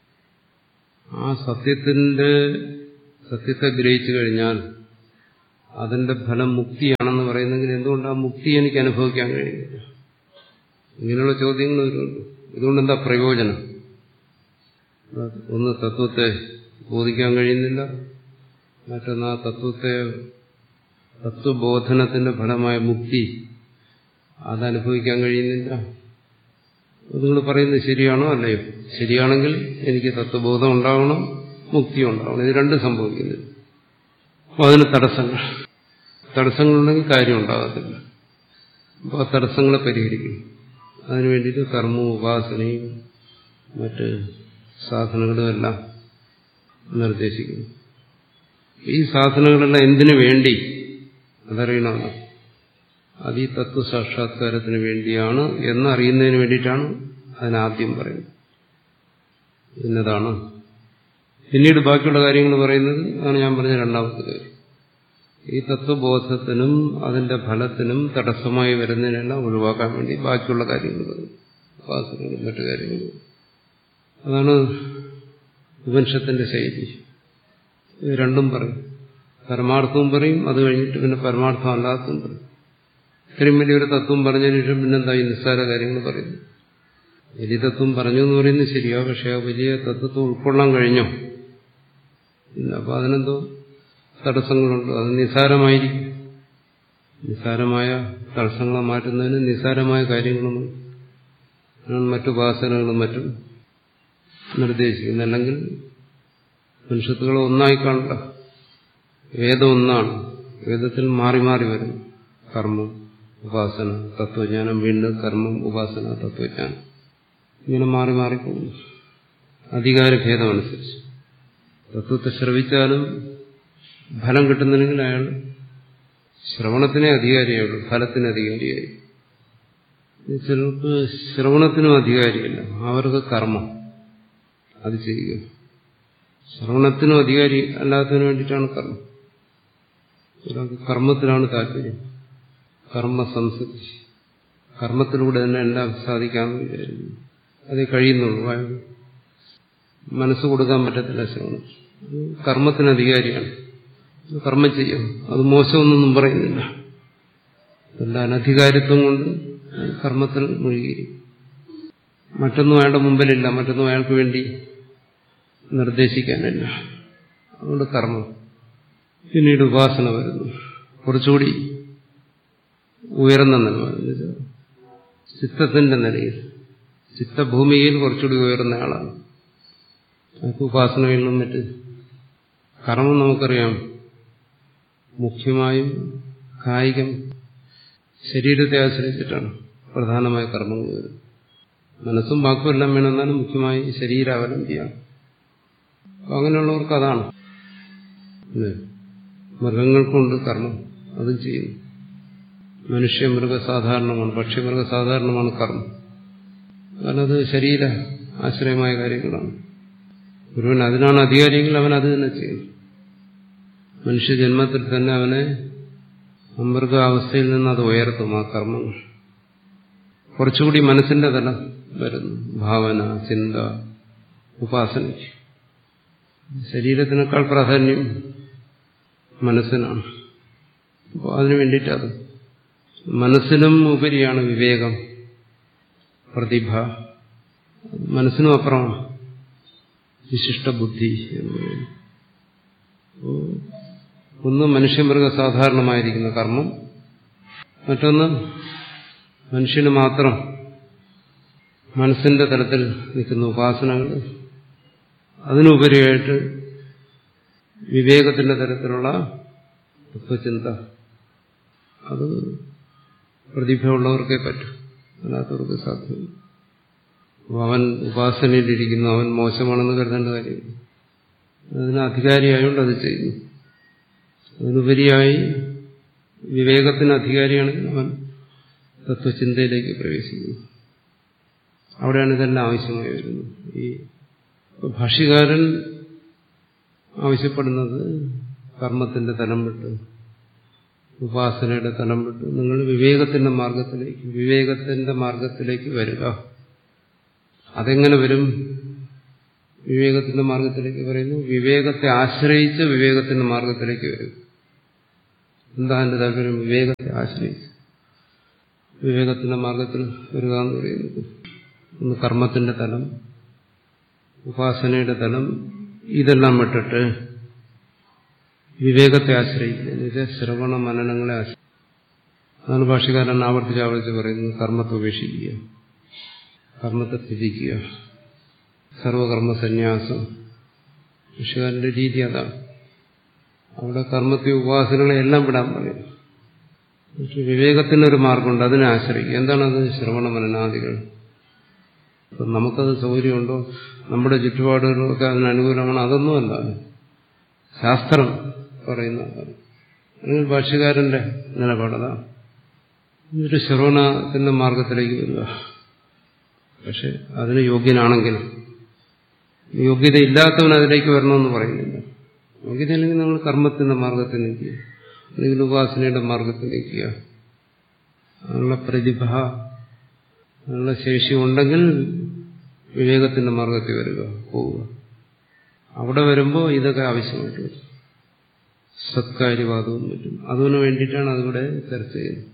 S4: ആ സത്യത്തിന്റെ സത്യത്തെ ഗ്രഹിച്ചു കഴിഞ്ഞാൽ അതിന്റെ ഫലം മുക്തിയാണെന്ന് പറയുന്നെങ്കിൽ എന്തുകൊണ്ട് ആ മുക്തി എനിക്ക് അനുഭവിക്കാൻ കഴിയുന്നില്ല ഇങ്ങനെയുള്ള ചോദ്യങ്ങൾ വരുന്നുണ്ട് ഇതുകൊണ്ട് എന്താ പ്രയോജനം ഒന്ന് തത്വത്തെ ബോധിക്കാൻ കഴിയുന്നില്ല മറ്റൊന്ന് ആ തത്വത്തെ തത്വബോധനത്തിന്റെ ഫലമായ മുക്തി അതനുഭവിക്കാൻ കഴിയുന്നില്ല നിങ്ങൾ പറയുന്നത് ശരിയാണോ അല്ലയോ ശരിയാണെങ്കിൽ എനിക്ക് തത്വബോധം ഉണ്ടാവണം മുക്തി ഉണ്ടാവണം ഇത് രണ്ടും സംഭവിക്കുന്നില്ല അപ്പോൾ അതിന് തടസ്സങ്ങൾ തടസ്സങ്ങളുണ്ടെങ്കിൽ കാര്യം ഉണ്ടാകത്തില്ല അപ്പോൾ ആ തടസ്സങ്ങളെ പരിഹരിക്കണം അതിനു വേണ്ടിയിട്ട് കർമ്മവും ഉപാസനയും മറ്റ് സാധനങ്ങളും എല്ലാം നിർദ്ദേശിക്കുന്നു ഈ സാധനങ്ങളെല്ലാം എന്തിനു വേണ്ടി അതറിയണമല്ലോ അത് ഈ തത്വസാക്ഷാത്കാരത്തിന് വേണ്ടിയാണ് എന്നറിയുന്നതിന് വേണ്ടിയിട്ടാണ് അതിനാദ്യം പറയുന്നത് ഇന്നതാണ് പിന്നീട് ബാക്കിയുള്ള കാര്യങ്ങൾ പറയുന്നത് ആണ് ഞാൻ പറഞ്ഞ രണ്ടാമത്തെ കാര്യം ഈ തത്വബോധത്തിനും അതിന്റെ ഫലത്തിനും തടസ്സമായി വരുന്നതിനെല്ലാം ഒഴിവാക്കാൻ വേണ്ടി ബാക്കിയുള്ള കാര്യങ്ങൾ പറയും ഉപാസനകളും മറ്റു കാര്യങ്ങളും അതാണ് ഉപനിഷത്തിന്റെ ശൈലി ഇത് രണ്ടും പറയും പരമാർത്ഥവും പറയും അത് കഴിഞ്ഞിട്ട് പിന്നെ പരമാർത്ഥം അല്ലാത്തതും പറയും ഇത്രയും വലിയൊരു തത്വം പറഞ്ഞതിന് ശേഷം പിന്നെന്താ ഈ നിസ്സാര കാര്യങ്ങൾ പറയുന്നു വലിയ തത്വം പറഞ്ഞു എന്ന് പറയുന്നത് ശരിയാ പക്ഷെ ആ വലിയ തത്വത്തെ ഉൾക്കൊള്ളാൻ കഴിഞ്ഞോ ഇല്ല അപ്പൊ അതിനെന്തോ തടസ്സങ്ങളുണ്ട് അത് നിസ്സാരമായിരിക്കും നിസ്സാരമായ തടസ്സങ്ങളെ മാറ്റുന്നതിന് നിസ്സാരമായ കാര്യങ്ങളും മറ്റുപാസനകളും മറ്റും നിർദ്ദേശിക്കുന്നു അല്ലെങ്കിൽ മനുഷ്യത്തുകളെ ഒന്നായി കാണണ്ട വേദം ഒന്നാണ് വേദത്തിൽ മാറി മാറി വരുന്നു കർമ്മം ഉപാസന തത്വജ്ഞാനം വീണ്ടും കർമ്മം ഉപാസന തത്വജ്ഞാനം ഇങ്ങനെ മാറി മാറി പോകുന്നു അധികാരഭേദമനുസരിച്ച് തത്വത്തെ ശ്രവിച്ചാലും ഫലം കിട്ടുന്നില്ലെങ്കിൽ അയാൾ ശ്രവണത്തിനെ അധികാരിയുള്ളൂ ഫലത്തിന് അധികാരിയായി ചിലർക്ക് ശ്രവണത്തിനും അധികാരിയല്ല അവർക്ക് കർമ്മം അത് ചെയ്യുക ശ്രവണത്തിനും അധികാരി അല്ലാത്തതിനു വേണ്ടിയിട്ടാണ് കർമ്മം ഒരാൾക്ക് കർമ്മത്തിലാണ് താല്പര്യം കർമ്മ സംസ്കൃതി കർമ്മത്തിലൂടെ തന്നെ എല്ലാം സാധിക്കാമെന്ന് വിചാരിക്കുന്നു അതേ കഴിയുന്നുള്ളൂ മനസ്സ് കൊടുക്കാൻ പറ്റത്തില്ല ശ്രവണം കർമ്മത്തിന് അധികാരിയാണ് കർമ്മം ചെയ്യും അത് മോശമൊന്നും പറയുന്നില്ല എല്ലാ അനധികാരിത്വം കൊണ്ട് കർമ്മത്തിൽ മുഴുകിയിരിക്കും മറ്റൊന്നും അയാളുടെ മുമ്പിലില്ല മറ്റൊന്നും അയാൾക്ക് വേണ്ടി നിർദ്ദേശിക്കാനില്ല അതുകൊണ്ട് കർമ്മം പിന്നീട് ഉപാസന വരുന്നു കുറച്ചുകൂടി ഉയർന്ന നില ചിത്തത്തിന്റെ നിലയിൽ ചിത്തഭൂമിയിൽ കുറച്ചുകൂടി ഉയർന്ന ആളാണ് നമുക്ക് ഉപാസനകളിലും മറ്റ് കർമ്മം നമുക്കറിയാം മുഖ്യമായും കായികം ശരീരത്തെ ആശ്രയിച്ചിട്ടാണ് പ്രധാനമായ കർമ്മങ്ങൾ വരുന്നത് മനസ്സും വാക്കും എല്ലാം വേണമെന്നാലും മുഖ്യമായി ശരീരാവലംബിയാണ് അങ്ങനെയുള്ളവർക്ക് അതാണ് മൃഗങ്ങൾക്കുണ്ട് കർമ്മം അതും ചെയ്യുന്നു മനുഷ്യ മൃഗ സാധാരണമാണ് പക്ഷിമൃഗ സാധാരണമാണ് കർമ്മം കാരണം അത് ശരീര ആശ്രയമായ കാര്യങ്ങളാണ് ഒരുവൻ അതിനാണ് അധികാരിയെങ്കിൽ അവൻ അത് തന്നെ ചെയ്യും മനുഷ്യ ജന്മത്തിൽ തന്നെ അവനെ അമൃഗ അവസ്ഥയിൽ നിന്ന് അത് ഉയർത്തും ആ കർമ്മങ്ങൾ കുറച്ചുകൂടി മനസ്സിന്റെ തലം വരുന്നു ഭാവന ചിന്ത ഉപാസനയ്ക്ക് ശരീരത്തിനേക്കാൾ പ്രാധാന്യം മനസ്സിനാണ് അപ്പോൾ അതിനു വേണ്ടിയിട്ടത് മനസ്സിനും ഉപരിയാണ് വിവേകം പ്രതിഭ മനസ്സിനും അപ്പുറമാണ് വിശിഷ്ട ബുദ്ധി എന്ന് പറയുന്നത് ഒന്ന് മനുഷ്യമൃഗ സാധാരണമായിരിക്കുന്ന കർമ്മം മറ്റൊന്ന് മനുഷ്യന് മാത്രം മനസ്സിന്റെ തലത്തിൽ നിൽക്കുന്ന ഉപാസനകൾ അതിനുപരിയായിട്ട് വിവേകത്തിന്റെ തരത്തിലുള്ള തത്വചിന്ത അത് പ്രതിഭയുള്ളവർക്കേ പറ്റും അല്ലാത്തവർക്ക് സാധ്യമല്ല അവൻ ഉപാസനയിലിരിക്കുന്നു അവൻ മോശമാണെന്ന് കരുതേണ്ട കാര്യമില്ല അതിന് അധികാരിയായതുകൊണ്ട് അത് ചെയ്യുന്നു അതിനുപരിയായി വിവേകത്തിന് അധികാരിയാണെങ്കിൽ അവൻ തത്വചിന്തയിലേക്ക് പ്രവേശിക്കുന്നു അവിടെയാണ് ഇതെല്ലാം ആവശ്യമായി വരുന്നത് ഈ ഭാഷ്യകാരൻ ആവശ്യപ്പെടുന്നത് കർമ്മത്തിന്റെ തലം വിട്ട് ഉപാസനയുടെ തലം വിട്ട് നിങ്ങൾ വിവേകത്തിന്റെ മാർഗത്തിലേക്ക് വിവേകത്തിന്റെ മാർഗത്തിലേക്ക് വരിക അതെങ്ങനെ വരും വിവേകത്തിന്റെ മാർഗത്തിലേക്ക് പറയുന്നു വിവേകത്തെ ആശ്രയിച്ച് വിവേകത്തിന്റെ മാർഗത്തിലേക്ക് വരും എന്താ എന്റെ താല്പര്യം വിവേകത്തെ ആശ്രയിച്ച് വിവേകത്തിന്റെ മാർഗത്തിൽ വരിക എന്ന് പറയുന്നത് ഒന്ന് കർമ്മത്തിന്റെ തലം ഉപാസനയുടെ തലം ഇതെല്ലാം വിട്ടിട്ട് വിവേകത്തെ ആശ്രയിക്കുക എന്നുവെച്ചാൽ ശ്രവണ മനനങ്ങളെ ആശ്രയിക്കുക അതാണ് ഭാഷകാരൻ ആവർത്തിച്ച് ആവർത്തിച്ച് പറയുന്നത് കർമ്മത്തെ ഉപേക്ഷിക്കുക കർമ്മത്തെ ത്യജിക്കുക സർവകർമ്മ സന്യാസം ഭാഷകാരന്റെ രീതി അതാണ് അവിടെ കർമ്മത്തെ ഉപാസനകളെ എല്ലാം വിടാൻ പറയും പക്ഷെ വിവേകത്തിനൊരു മാർഗമുണ്ട് അതിനെ ആശ്രയിക്കുക എന്താണത് ശ്രവണ മനനാദികൾ അപ്പം നമുക്കത് സൗകര്യമുണ്ടോ നമ്മുടെ ചുറ്റുപാടുകളൊക്കെ അതിന് അനുകൂലമാണ് അതൊന്നുമല്ല ശാസ്ത്രം പറയുന്ന അല്ലെങ്കിൽ ഭാഷ്യകാരന്റെ നിലപാടതാണ് എന്നിട്ട് ശ്രവണത്തിന്റെ മാർഗത്തിലേക്ക് വരിക പക്ഷെ അതിന് യോഗ്യനാണെങ്കിൽ യോഗ്യതയില്ലാത്തവൻ അതിലേക്ക് വരണമെന്ന് പറയുന്നില്ല യോഗ്യതയില്ലെങ്കിൽ നമ്മൾ കർമ്മത്തിന്റെ മാർഗത്തിൽ നിൽക്കുക അല്ലെങ്കിൽ ഉപാസനയുടെ മാർഗത്തിൽ നിൽക്കുക അതിനുള്ള പ്രതിഭ അതിനുള്ള ശേഷി ഉണ്ടെങ്കിൽ വിവേകത്തിന്റെ മാർഗത്തിൽ വരിക പോവുക അവിടെ വരുമ്പോൾ ഇതൊക്കെ ആവശ്യമായിട്ട് വരും സത്കാര്യവാദവും മറ്റും അതിനു വേണ്ടിയിട്ടാണ് അതിവിടെ ചർച്ച ചെയ്യുന്നത്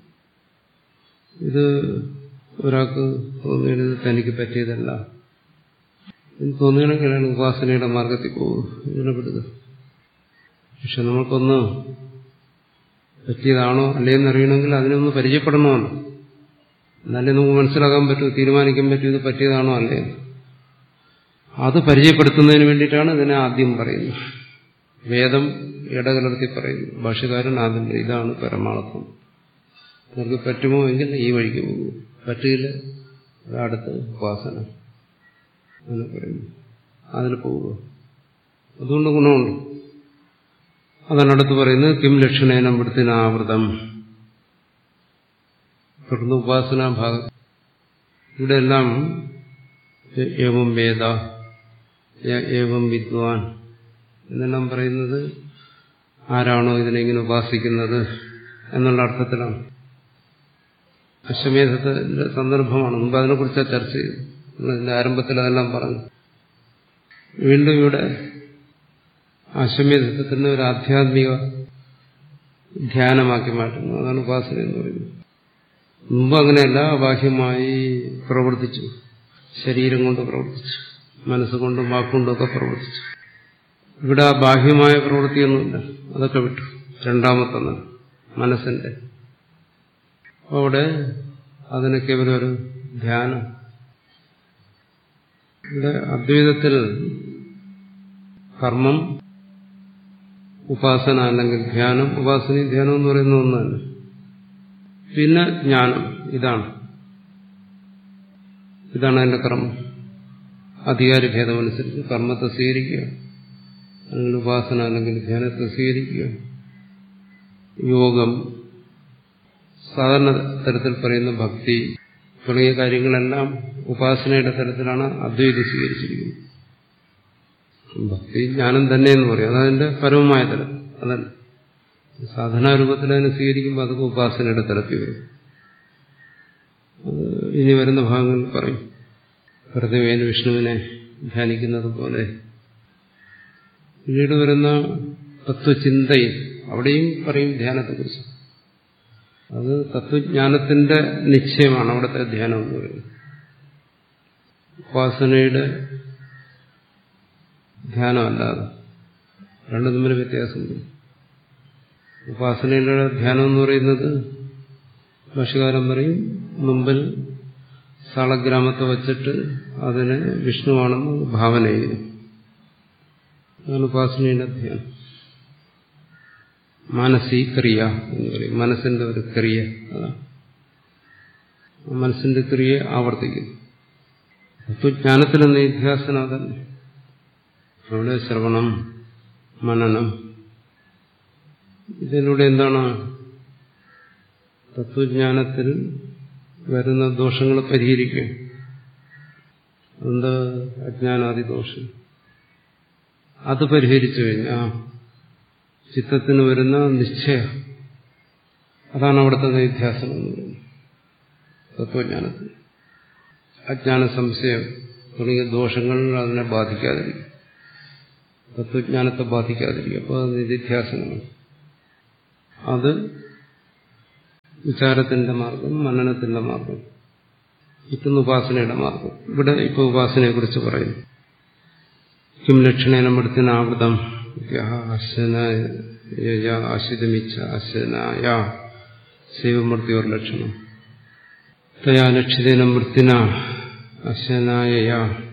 S4: ഇത് ഒരാൾക്ക് തോന്നിയത് തനിക്ക് പറ്റിയതല്ല എന്ന് തോന്നുകയാണെങ്കിൽ അയാൾ ഉപാസനയുടെ മാർഗത്തിൽ പോകും ഇതിനെ വിടുക പക്ഷെ നമുക്കൊന്ന് പറ്റിയതാണോ അല്ലേന്നറിയണമെങ്കിൽ അതിനൊന്ന് പരിചയപ്പെടണമല്ലോ എന്നാലേ നമുക്ക് മനസ്സിലാക്കാൻ പറ്റൂ തീരുമാനിക്കാൻ പറ്റൂ ഇത് പറ്റിയതാണോ അല്ലേ അത് പരിചയപ്പെടുത്തുന്നതിന് വേണ്ടിയിട്ടാണ് ഇതിനെ ആദ്യം പറയുന്നത് വേദം ഇടകലർത്തി പറയുന്നു ഭാഷകാരൻ ആദ്യം ഇതാണ് പരമാർത്ഥം നിങ്ങൾക്ക് പറ്റുമോ എങ്കിൽ ഈ വഴിക്ക് പോകും പറ്റില്ല അടുത്ത് ഉപാസന അങ്ങനെ പറയുന്നു അതിൽ പോവുക അതുകൊണ്ട് ഗുണമുണ്ട് അതാണ് അടുത്ത് പറയുന്നത് കിം ലക്ഷണേനം വൃത്തിനാവൃതം തുടർന്ന് ഉപാസനാ ഭാഗം ഇവിടെ എല്ലാം ഏവം വേദ ഏവം വിദ്വാൻ എന്നെല്ലാം പറയുന്നത് ആരാണോ ഇതിനെങ്ങനെ ഉപാസിക്കുന്നത് എന്നുള്ള അർത്ഥത്തിലാണ് അശ്വമേധത്തിന്റെ സന്ദർഭമാണ് മുമ്പ് അതിനെക്കുറിച്ച് ചർച്ച ചെയ്തു ഇതിന്റെ ആരംഭത്തിൽ അതെല്ലാം പറഞ്ഞു വീണ്ടും ഇവിടെ അശ്വമേധത്തിന് ഒരു ആധ്യാത്മിക ധ്യാനമാക്കി മാറ്റുന്നു അതാണ് ഉപാസന എന്ന് പറയുന്നത് മുമ്പ് അങ്ങനെയല്ല ബാഹ്യമായി പ്രവർത്തിച്ചു ശരീരം കൊണ്ട് പ്രവർത്തിച്ചു മനസ്സുകൊണ്ടും വാക്കുകൊണ്ടും ഒക്കെ പ്രവർത്തിച്ചു ഇവിടെ ആ ബാഹ്യമായ പ്രവൃത്തിയൊന്നുമില്ല അതൊക്കെ വിട്ടു രണ്ടാമത്തെ മനസ്സിന്റെ അവിടെ അതിന് കേവലം ഒരു ധ്യാനം ഇവിടെ അദ്വൈതത്തിൽ കർമ്മം ഉപാസന അല്ലെങ്കിൽ ധ്യാനം ഉപാസനയും ധ്യാനം എന്ന് പറയുന്ന ഒന്നല്ല പിന്നെ ജ്ഞാനം ഇതാണ് ഇതാണ് അതിന്റെ കർമ്മം അധികാര ഭേദമനുസരിച്ച് കർമ്മത്തെ സ്വീകരിക്കുക അല്ലെങ്കിൽ ഉപാസന അല്ലെങ്കിൽ ധ്യാനത്തെ സ്വീകരിക്കുക യോഗം സാധാരണ തരത്തിൽ പറയുന്ന ഭക്തി തുടങ്ങിയ കാര്യങ്ങളെല്ലാം ഉപാസനയുടെ തരത്തിലാണ് അദ്വൈതം സ്വീകരിച്ചിരിക്കുന്നത് ഭക്തി ജ്ഞാനം തന്നെ എന്ന് പറയും അതതിന്റെ പരമമായ തലം അതല്ല സാധനാരൂപത്തിൽ അതിനെ സ്വീകരിക്കുമ്പോൾ അതൊക്കെ ഉപാസനയുടെ തലത്തിൽ വരും അത് ഇനി വരുന്ന ഭാഗങ്ങളിൽ പറയും പ്രതിമേന വിഷ്ണുവിനെ ധ്യാനിക്കുന്നത് പോലെ പിന്നീട് വരുന്ന തത്വചിന്തയും അവിടെയും പറയും ധ്യാനത്തെക്കുറിച്ച് അത് തത്വജ്ഞാനത്തിന്റെ നിശ്ചയമാണ് അവിടുത്തെ ധ്യാനം എന്ന് പറയുന്നത് ഉപാസനയുടെ ധ്യാനമല്ലാതെ രണ്ടും തമ്മിൽ വ്യത്യാസമുണ്ട് ഉപാസനയുടെ ധ്യാനം എന്ന് പറയുന്നത് ഭാഷകാരൻ പറയും മുമ്പിൽ സാളഗ്രാമത്തെ വച്ചിട്ട് അതിനെ വിഷ്ണുവാണെന്ന് ഭാവന ചെയ്യുന്നു അതാണ് ഉപാസനയുടെ ധ്യാനം മാനസീക്രിയ എന്ന് പറയും മനസ്സിന്റെ ഒരു ക്രിയ അതാണ് മനസ്സിന്റെ ക്രിയയെ ആവർത്തിക്കുന്നു അപ്പൊ ജ്ഞാനത്തിലെ നിധ്യാസനം അതന്നെ അവിടെ ശ്രവണം മനനം ഇതിലൂടെ എന്താണ് തത്വജ്ഞാനത്തിൽ വരുന്ന ദോഷങ്ങൾ പരിഹരിക്കുക എന്ത് അജ്ഞാനാദി ദോഷം അത് പരിഹരിച്ചു കഴിഞ്ഞാൽ ചിത്തത്തിന് വരുന്ന നിശ്ചയം അതാണ് അവിടുത്തെ നിധ്യാസനം എന്ന് പറയുന്നത് തത്വജ്ഞാനത്തിൽ അജ്ഞാന സംശയം തുടങ്ങിയ ദോഷങ്ങൾ അതിനെ ബാധിക്കാതിരിക്കും തത്വജ്ഞാനത്തെ ബാധിക്കാതിരിക്കും അപ്പോൾ അത് നിധിധ്യാസനമാണ് അത് വിചാരത്തിന്റെ മാർഗം മനനത്തിന്റെ മാർഗം ഇത്തുന്ന ഉപാസനയുടെ മാർഗം ഇവിടെ ഇപ്പോൾ ഉപാസനയെ കുറിച്ച് പറയുന്നു കിം ലക്ഷണേന മൃത്തിനാവൃതം ആശിതമിച്ച അശനായ ശൈവമൃത്യോർ ലക്ഷണം തയാ ലക്ഷിതേന മൃത്തിന അശനായ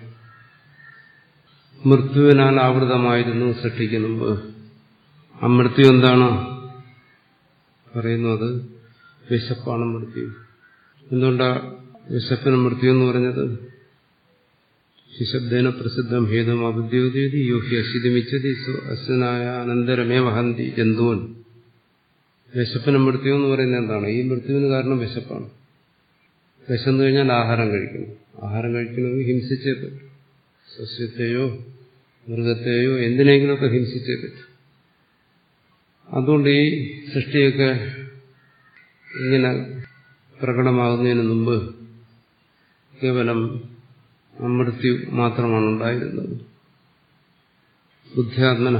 S4: മൃത്യുവിനാൽ ആവൃതമായിരുന്നു സൃഷ്ടിക്ക് മുമ്പ് ആ മൃത്യു എന്താണ് പറയുന്നത് വിശപ്പാണ് മൃത്യു എന്തുകൊണ്ടാ വിശപ്പിന് മൃത്യു എന്ന് പറഞ്ഞത് ശിശബ്ദേന പ്രസിദ്ധം ഹേതും അബുദ്ധ്യോതി യോഹി അശിതമിച്ചതി അസ്യനായ അനന്തരമേ വഹന്തി ജന്തുവൻ വിശപ്പിന് മൃത്യു എന്ന് പറയുന്നത് എന്താണ് ഈ മൃത്യുവിന് കാരണം വിശപ്പാണ് വിശന്നു കഴിഞ്ഞാൽ ആഹാരം കഴിക്കണം ആഹാരം കഴിക്കണമെങ്കിൽ ഹിംസിച്ചേ പറ്റും സസ്യത്തെയോ മൃഗത്തെയോ എന്തിനെങ്കിലുമൊക്കെ ഹിംസിച്ചേ പറ്റും അതുകൊണ്ട് ഈ സൃഷ്ടിയൊക്കെ ഇങ്ങനെ പ്രകടമാകുന്നതിന് മുമ്പ് കേവലം മൃത്യു മാത്രമാണ് ഉണ്ടായിരുന്നത് ബുദ്ധ്യാത്മന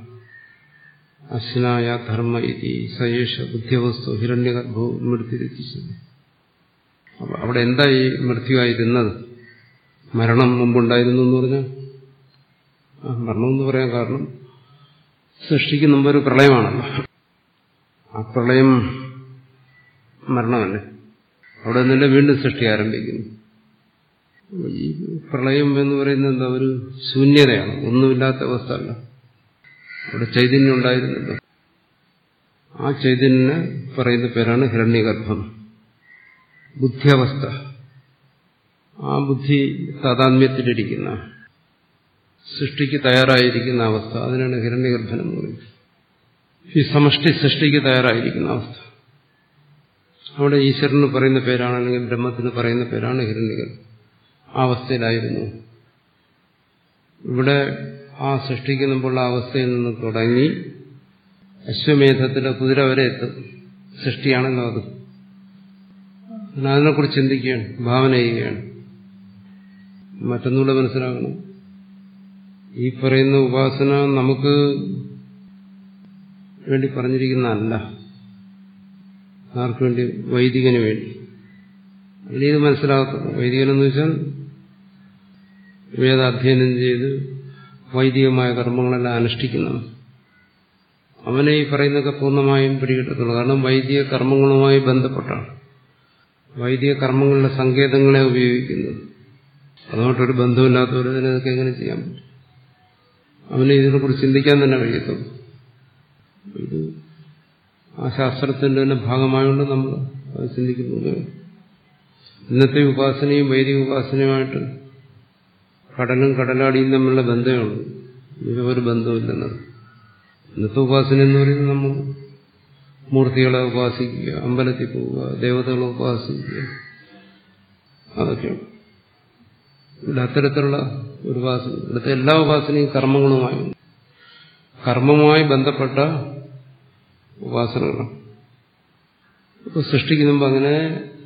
S4: അശ്നായ ധർമ്മ ഇതി സയേഷ ബുദ്ധ്യവസ്തു ഹിരണ്യഗർഭോ മൃത്യുരെത്തിച്ചത് അപ്പൊ അവിടെ എന്താ ഈ മൃത്യുവായിരുന്നത് മരണം മുമ്പുണ്ടായിരുന്നു എന്ന് പറഞ്ഞാൽ ആ മരണം എന്ന് പറയാൻ കാരണം സൃഷ്ടിക്ക് മുമ്പ് ഒരു പ്രളയമാണല്ലോ ആ പ്രളയം മരണമല്ലേ അവിടെ നിന്നല്ലേ വീണ്ടും സൃഷ്ടി ആരംഭിക്കുന്നു ഈ പ്രളയം എന്ന് പറയുന്നത് എന്താ ഒരു ശൂന്യതയാണ് ഒന്നുമില്ലാത്ത അവസ്ഥ അല്ല അവിടെ ചൈതന്യം ഉണ്ടായിരുന്നല്ലോ ആ ചൈതന്യന് പറയുന്ന പേരാണ് ഹിരണ്യഗർഭം ബുദ്ധിയവസ്ഥ ആ ബുദ്ധി താതാത്മ്യത്തിലിരിക്കുന്ന സൃഷ്ടിക്ക് തയ്യാറായിരിക്കുന്ന അവസ്ഥ അതിനാണ് ഹിരണ്യഗർഭൻ എന്ന് പറയുന്നത് ഈ സമഷ്ടി സൃഷ്ടിക്ക് തയ്യാറായിരിക്കുന്ന അവസ്ഥ അവിടെ ഈശ്വരന് പറയുന്ന പേരാണ് അല്ലെങ്കിൽ ബ്രഹ്മത്തിന് പറയുന്ന പേരാണ് ഹിരണ്യഗർഭൻ ആ അവസ്ഥയിലായിരുന്നു ഇവിടെ ആ സൃഷ്ടിക്കുമ്പോഴുള്ള അവസ്ഥയിൽ നിന്ന് തുടങ്ങി അശ്വമേധത്തിലെ കുതിര വരെ എത്തും സൃഷ്ടിയാണല്ലോ അത് അതിനെക്കുറിച്ച് ചിന്തിക്കുകയാണ് ഭാവന ചെയ്യുകയാണ് മറ്റൊന്നുകൂടെ മനസ്സിലാക്കണം ഈ പറയുന്ന ഉപാസന നമുക്ക് വേണ്ടി പറഞ്ഞിരിക്കുന്നതല്ല ആർക്കു വേണ്ടി വൈദികന് വേണ്ടി അതിന് ഇത് മനസ്സിലാകത്തുള്ളൂ വൈദികനെന്ന് വെച്ചാൽ വേദാധ്യയനം ചെയ്ത് വൈദികമായ കർമ്മങ്ങളെല്ലാം അനുഷ്ഠിക്കുന്നവൻ അവനെ ഈ പറയുന്നതൊക്കെ പൂർണ്ണമായും പിടികിട്ടത്തുള്ളൂ കാരണം വൈദിക കർമ്മങ്ങളുമായി ബന്ധപ്പെട്ടാണ് വൈദിക കർമ്മങ്ങളുടെ സങ്കേതങ്ങളെ ഉപയോഗിക്കുന്നത് അതുകൊണ്ടൊരു ബന്ധമില്ലാത്തവർ ഇതിനൊക്കെ എങ്ങനെ ചെയ്യാൻ പറ്റും അവന് ഇതിനെക്കുറിച്ച് ചിന്തിക്കാൻ തന്നെ കഴിയത്തുള്ളൂ ഇത് ആ ശാസ്ത്രത്തിന്റെ തന്നെ ഭാഗമായതുകൊണ്ട് നമ്മൾ അത് ചിന്തിക്കുന്നത് ഇന്നത്തെ ഉപാസനയും വൈദിക ഉപാസനയുമായിട്ട് കടലും കടലാടിയും തമ്മിലുള്ള ബന്ധമുള്ളൂ ഇത് ഒരു ബന്ധമില്ലെന്നത് ഇന്നത്തെ ഉപാസന എന്ന് പറയുന്നത് നമ്മൾ മൂർത്തികളെ ഉപാസിക്കുക അമ്പലത്തിൽ പോവുക ദേവതകളെ ഉപാസിക്കുക അതൊക്കെയാണ് ഇവിടെ അത്തരത്തിലുള്ള ഒരു ഉപാസന ഇവിടുത്തെ എല്ലാ ഉപാസനയും കർമ്മങ്ങളുമായി കർമ്മവുമായി ബന്ധപ്പെട്ട ഉപാസനകളാണ് ഇപ്പൊ സൃഷ്ടിക്കുമ്പോൾ അങ്ങനെ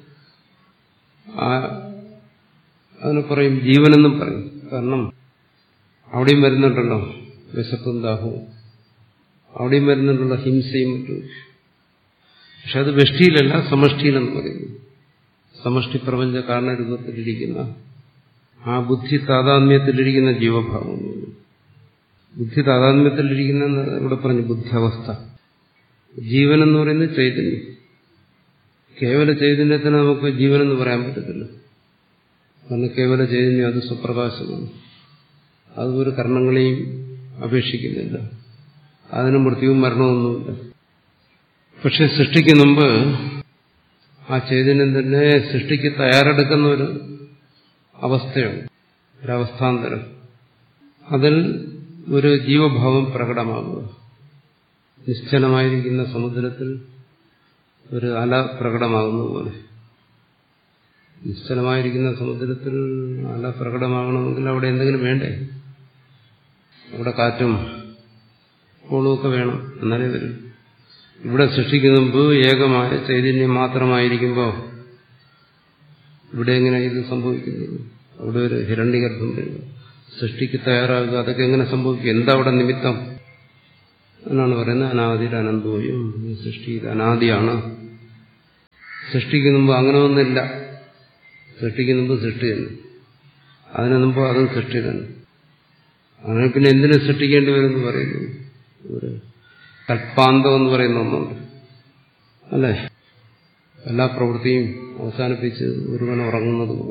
S4: അതിനെ പറയും ജീവനെന്നും പറയും കാരണം അവിടെയും വരുന്നുണ്ടല്ലോ വിശപ്പും ദാഹവും അവിടെയും വരുന്നുണ്ടല്ലോ ഹിംസയും മറ്റും പക്ഷെ അത് വെഷ്ടിയിലല്ല സമഷ്ടിയിലെന്ന് പറയുന്നു സമഷ്ടി പ്രപഞ്ച കാരണരൂപത്തിലിരിക്കുന്ന ആ ബുദ്ധി താതാത്മ്യത്തിലിരിക്കുന്ന ജീവഭാവം ബുദ്ധി താതാത്മ്യത്തിലിരിക്കുന്ന ഇവിടെ പറഞ്ഞു ബുദ്ധിയവസ്ഥ ജീവൻ എന്ന് പറയുന്നത് ചൈതന്യം കേവല ചൈതന്യത്തിന് നമുക്ക് ജീവനെന്ന് പറയാൻ പറ്റത്തില്ല കാരണം കേവല ചൈതന്യം അത് സുപ്രകാശമാണ് അത് ഒരു കർണങ്ങളെയും അപേക്ഷിക്കുന്നില്ല അതിന് മൃത്യുവും മരണമൊന്നുമില്ല പക്ഷെ സൃഷ്ടിക്ക് മുമ്പ് ആ ചൈതന്യം തന്നെ സൃഷ്ടിക്ക് തയ്യാറെടുക്കുന്ന ഒരു അവസ്ഥയാണ് ഒരവസ്ഥാന്തരം അതിൽ ഒരു ജീവഭാവം പ്രകടമാകുക നിശ്ചലമായിരിക്കുന്ന സമുദ്രത്തിൽ ഒരു അല പ്രകടമാകുന്ന പോലെ നിശ്ചലമായിരിക്കുന്ന സമുദ്രത്തിൽ അല പ്രകടമാകണമെങ്കിൽ അവിടെ എന്തെങ്കിലും വേണ്ടേ അവിടെ കാറ്റും കോളുമൊക്കെ വേണം എന്നാലേ വരും ഇവിടെ സൃഷ്ടിക്കുന്ന മുമ്പ് ഏകമായ ചൈതന്യം മാത്രമായിരിക്കുമ്പോൾ ഇവിടെ എങ്ങനെ ഇത് സംഭവിക്കുന്നത് അവിടെ ഒരു ഹിരണ്യഗർഭം വരിക സൃഷ്ടിക്ക് തയ്യാറാകുക അതൊക്കെ എങ്ങനെ സംഭവിക്കും എന്താ അവിടെ നിമിത്തം എന്നാണ് പറയുന്നത് അനാദിയിൽ അനന്തോയും ഈ സൃഷ്ടി ഇത് അനാദിയാണ് സൃഷ്ടിക്ക് മുമ്പ് അങ്ങനെ ഒന്നില്ല സൃഷ്ടിക്ക് മുമ്പ് സൃഷ്ടി തന്നെ അതിനു മുമ്പ് അതും സൃഷ്ടി തന്നെ അങ്ങനെ പിന്നെ എന്തിനു സൃഷ്ടിക്കേണ്ടി വരുമെന്ന് പറയുന്നു ഒരു കൽപ്പാന്തം എന്ന് പറയുന്ന ഒന്നുണ്ട് അല്ലേ എല്ലാ പ്രവൃത്തിയും അവസാനിപ്പിച്ച് ഒരുവൻ ഉറങ്ങുന്നത് പോലെ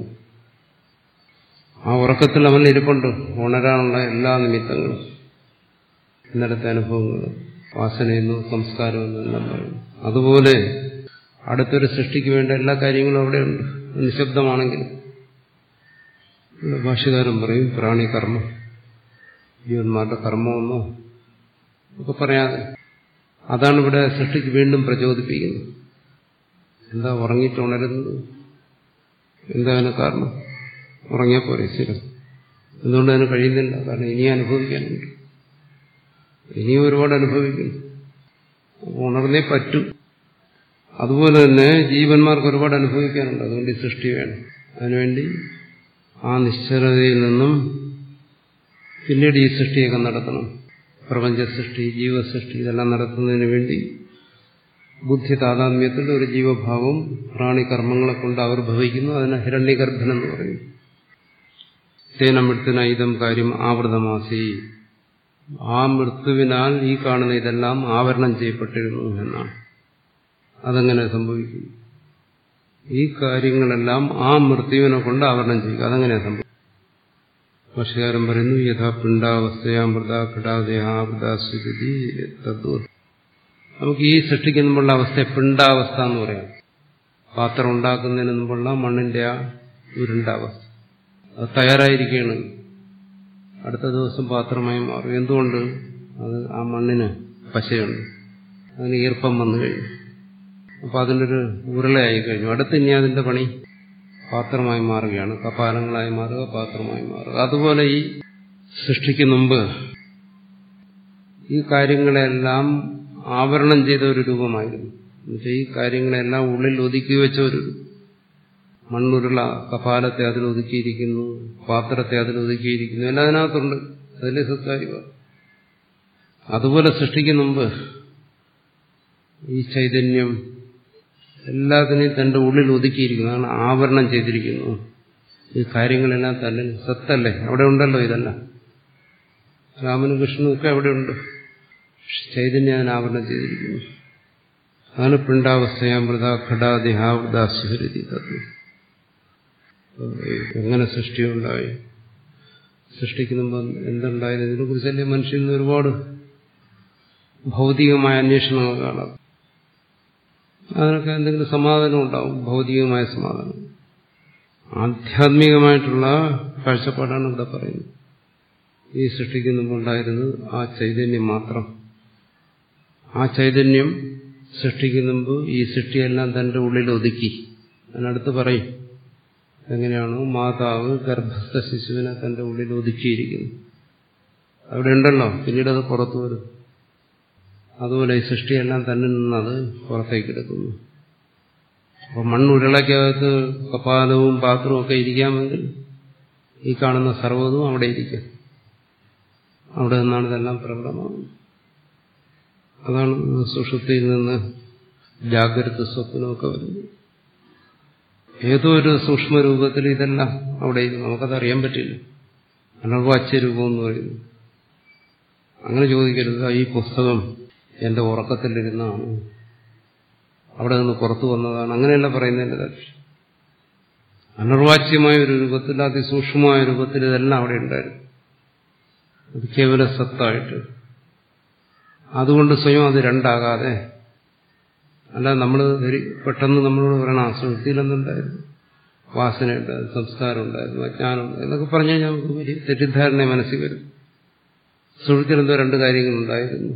S4: ആ ഉറക്കത്തിൽ അവൻ ഇരിപ്പുണ്ട് ഉണരാനുള്ള എല്ലാ നിമിത്തങ്ങളും ഇന്നലത്തെ അനുഭവങ്ങൾ വാസനയെന്നു സംസ്കാരമെന്നു എല്ലാം പറയുന്നു അതുപോലെ അടുത്തൊരു സൃഷ്ടിക്ക് വേണ്ട എല്ലാ കാര്യങ്ങളും അവിടെയുണ്ട് നിശബ്ദമാണെങ്കിലും ഇവിടെ ഭാഷകാരൻ പറയും പ്രാണി കർമ്മം ജീവന്മാരുടെ കർമ്മമെന്നോ ഒക്കെ പറയാതെ അതാണ് ഇവിടെ സൃഷ്ടിക്ക് വീണ്ടും പ്രചോദിപ്പിക്കുന്നത് എന്താ ഉറങ്ങിയിട്ട് ഉണരുന്നത് എന്താ അതിന് കാരണം ഉറങ്ങിയാൽ പോരെ സ്ഥിരം എന്തുകൊണ്ട് അതിന് കഴിയുന്നില്ല കാരണം ഇനി അനുഭവിക്കാനുണ്ട് ഇനിയും ഒരുപാട് അനുഭവിക്കുന്നു ഉണർന്നേ പറ്റൂ അതുപോലെ തന്നെ ജീവന്മാർക്ക് ഒരുപാട് അനുഭവിക്കാനുണ്ട് അതുകൊണ്ട് ഈ സൃഷ്ടി വേണം അതിനുവേണ്ടി ആ നിശ്ചലതയിൽ നിന്നും പിന്നീട് ഈ സൃഷ്ടിയൊക്കെ നടത്തണം പ്രപഞ്ച സൃഷ്ടി ജീവസൃഷ്ടി ഇതെല്ലാം നടത്തുന്നതിന് വേണ്ടി ബുദ്ധി താതാത്മ്യത്തിൽ ഒരു ജീവഭാവം പ്രാണികർമ്മങ്ങളെ കൊണ്ട് ആവിർഭവിക്കുന്നു അതിനെ ഹിരണ്യഗർഭൻ എന്ന് പറയും തേനമൃത്തിന ഇതം കാര്യം ആവൃതമാസി ആ മൃത്യുവിനാൽ ഈ കാണുന്ന ഇതെല്ലാം ആവരണം ചെയ്യപ്പെട്ടിരുന്നു എന്നാണ് അതെങ്ങനെ സംഭവിക്കും ഈ കാര്യങ്ങളെല്ലാം ആ മൃത്യുവിനെ കൊണ്ട് ആവരണം ചെയ്യുക അതെങ്ങനെ സംഭവിക്കും ഭാഷകാരൻ പറയുന്നു യഥാ പിണ്ടാവസ്ഥയാമൃത ഘടാദേഹാമൃത സ്ഥിതി തത്വ നമുക്ക് ഈ സൃഷ്ടിക്കുന്ന മുമ്പുള്ള അവസ്ഥ പിണ്ടാവസ്ഥ എന്ന് പറയാം പാത്രം ഉണ്ടാക്കുന്നതിന് മുമ്പുള്ള മണ്ണിന്റെ ആ ഉരുണ്ട അവസ്ഥ അത് തയ്യാറായിരിക്കുകയാണ് അടുത്ത ദിവസം പാത്രമായി മാറും എന്തുകൊണ്ട് അത് ആ മണ്ണിന് പശയുണ്ട് അതിന് ഈർപ്പം വന്നു കഴിഞ്ഞു അപ്പോൾ അതിനൊരു ഉരുളയായി കഴിഞ്ഞു അടുത്ത് ഇനി അതിന്റെ പണി പാത്രമായി മാറുകയാണ് കപാലങ്ങളായി മാറുക പാത്രമായി മാറുക അതുപോലെ ഈ സൃഷ്ടിക്ക് മുമ്പ് ഈ കാര്യങ്ങളെല്ലാം ആവരണം ചെയ്ത ഒരു രൂപമായിരുന്നു എന്നുവെച്ചാൽ ഈ കാര്യങ്ങളെല്ലാം ഉള്ളിൽ ഒതുക്കി വെച്ച ഒരു മണ്ണുരുള കപാലത്തെ അതിൽ ഒതുക്കിയിരിക്കുന്നു പാത്രത്തെ അതിൽ ഒതുക്കിയിരിക്കുന്നു എല്ലാം അതിനകത്തുണ്ട് അതിലെ സത്താരിക അതുപോലെ സൃഷ്ടിക്ക് മുമ്പ് ഈ ചൈതന്യം എല്ലാത്തിനെയും തന്റെ ഉള്ളിൽ ഒതുക്കിയിരിക്കുന്നു അതാണ് ആവരണം ചെയ്തിരിക്കുന്നു ഈ കാര്യങ്ങളെല്ലാം തന്നെ സത്തല്ലേ അവിടെ ഉണ്ടല്ലോ ഇതെല്ലാം രാമനും കൃഷ്ണനും ഒക്കെ അവിടെയുണ്ട് ചൈതന്യം അതിനെ ആവരണം ചെയ്തിരിക്കുന്നു അതാണ് പിണ്ടാവസ്ഥയാമൃത ഘടാദേഹാവൃത സുഹൃതി തത്വം എങ്ങനെ സൃഷ്ടിയുണ്ടായി സൃഷ്ടിക്കുമ്പോൾ എന്തുണ്ടായത് ഇതിനെ കുറിച്ചല്ലേ മനുഷ്യന് ഒരുപാട് ഭൗതികമായ അന്വേഷണങ്ങൾ കാണാം അതിനൊക്കെ എന്തെങ്കിലും സമാധാനം ഉണ്ടാവും ഭൗതികമായ സമാധാനം ആധ്യാത്മികമായിട്ടുള്ള കാഴ്ചപ്പാടാണ് ഇവിടെ പറയുന്നത് ഈ സൃഷ്ടിക്ക് മുമ്പുണ്ടായിരുന്നത് ആ ചൈതന്യം മാത്രം ആ ചൈതന്യം സൃഷ്ടിക്ക് മുമ്പ് ഈ സൃഷ്ടിയെല്ലാം തന്റെ ഉള്ളിൽ ഒതുക്കി അതിനടുത്ത് പറയും എങ്ങനെയാണോ മാതാവ് ഗർഭസ്ഥ ശിശുവിനെ തന്റെ ഉള്ളിൽ ഒതുക്കിയിരിക്കുന്നു അവിടെ ഉണ്ടല്ലോ പിന്നീട് അത് പുറത്തു വരും അതുപോലെ ഈ സൃഷ്ടിയെല്ലാം തന്നെ നിന്നത് പുറത്തേക്ക് എടുക്കുന്നു അപ്പൊ മണ്ണുരുളയ്ക്കകത്ത് കപാലവും പാത്രവും ഒക്കെ ഇരിക്കാമെങ്കിൽ ഈ കാണുന്ന സർവ്വതും അവിടെ ഇരിക്കും അവിടെ നിന്നാണ് ഇതെല്ലാം പ്രകടമാകുന്നത് അതാണ് സുഷുപ്തിയിൽ നിന്ന് ജാഗ്രത സ്വപ്നമൊക്കെ വരുന്നത് ഏതോ ഒരു സൂക്ഷ്മ രൂപത്തിൽ ഇതെല്ലാം അവിടെ നമുക്കത് അറിയാൻ പറ്റില്ല അനർവാച്യ രൂപം എന്ന് പറയുന്നു അങ്ങനെ ചോദിക്കരുത് ഈ പുസ്തകം എന്റെ ഉറക്കത്തിലിരുന്നാണ് അവിടെ നിന്ന് പുറത്തു വന്നതാണ് അങ്ങനെയല്ല പറയുന്നതിന്റെ താല്പര്യം അനർവാച്യമായ ഒരു രൂപത്തിൽ അതിസൂക്ഷ്മമായ രൂപത്തിൽ ഇതെല്ലാം അവിടെ ഉണ്ടായിരുന്നു അത് കേവല സത്തായിട്ട് അതുകൊണ്ട് സ്വയം അത് രണ്ടാകാതെ അല്ല നമ്മൾ പെട്ടെന്ന് നമ്മളോട് പറയണം ആ സുഹൃത്തിയിലെന്തുണ്ടായിരുന്നു വാസനയുണ്ടായിരുന്നു സംസ്കാരം ഉണ്ടായിരുന്നു അജ്ഞാനം എന്നൊക്കെ പറഞ്ഞു കഴിഞ്ഞാൽ നമുക്ക് വലിയ തെറ്റിദ്ധാരണ മനസ്സിൽ വരും സുഹൃത്തിലെന്തോ രണ്ട് കാര്യങ്ങളുണ്ടായിരുന്നു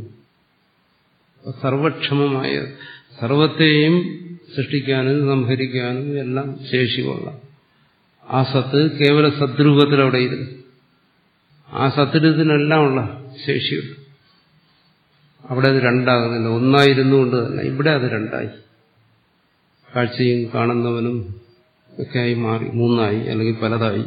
S4: സർവക്ഷമമായ സർവത്തെയും സൃഷ്ടിക്കാനും സംഹരിക്കാനും എല്ലാം ശേഷിയുള്ള ആ സത്ത് കേവല സദ്രൂപത്തിൽ അവിടെ ഇരുന്നു ആ സത്തിനത്തിനെല്ലാം ഉള്ള ശേഷിയുണ്ട് അവിടെ അത് രണ്ടാകുന്നില്ല ഒന്നായിരുന്നു കൊണ്ട് തന്നെ ഇവിടെ അത് രണ്ടായി കാഴ്ചയും കാണുന്നവനും ഒക്കെയായി മാറി മൂന്നായി അല്ലെങ്കിൽ പലതായി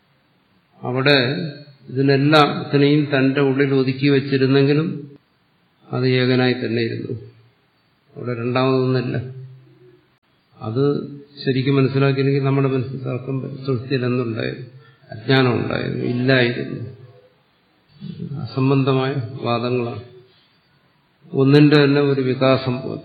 S4: അവിടെ ഇതിനെല്ലാത്തിനെയും തന്റെ ഉള്ളിൽ ഒതുക്കി വച്ചിരുന്നെങ്കിലും അത് ഏകനായി തന്നെ ഇരുന്നു അവിടെ രണ്ടാമതൊന്നല്ല അത് ശരിക്കും മനസ്സിലാക്കിയെങ്കിൽ നമ്മുടെ മനസ്സിൽ തർക്കം സൃഷ്ടിയിൽ എന്തുണ്ടായിരുന്നു അജ്ഞാനം ഉണ്ടായിരുന്നു ഇല്ലായിരുന്നു അസംബന്ധമായ വാദങ്ങളാണ് ഒന്നിന്റെ തന്നെ ഒരു വികാസം പോലെ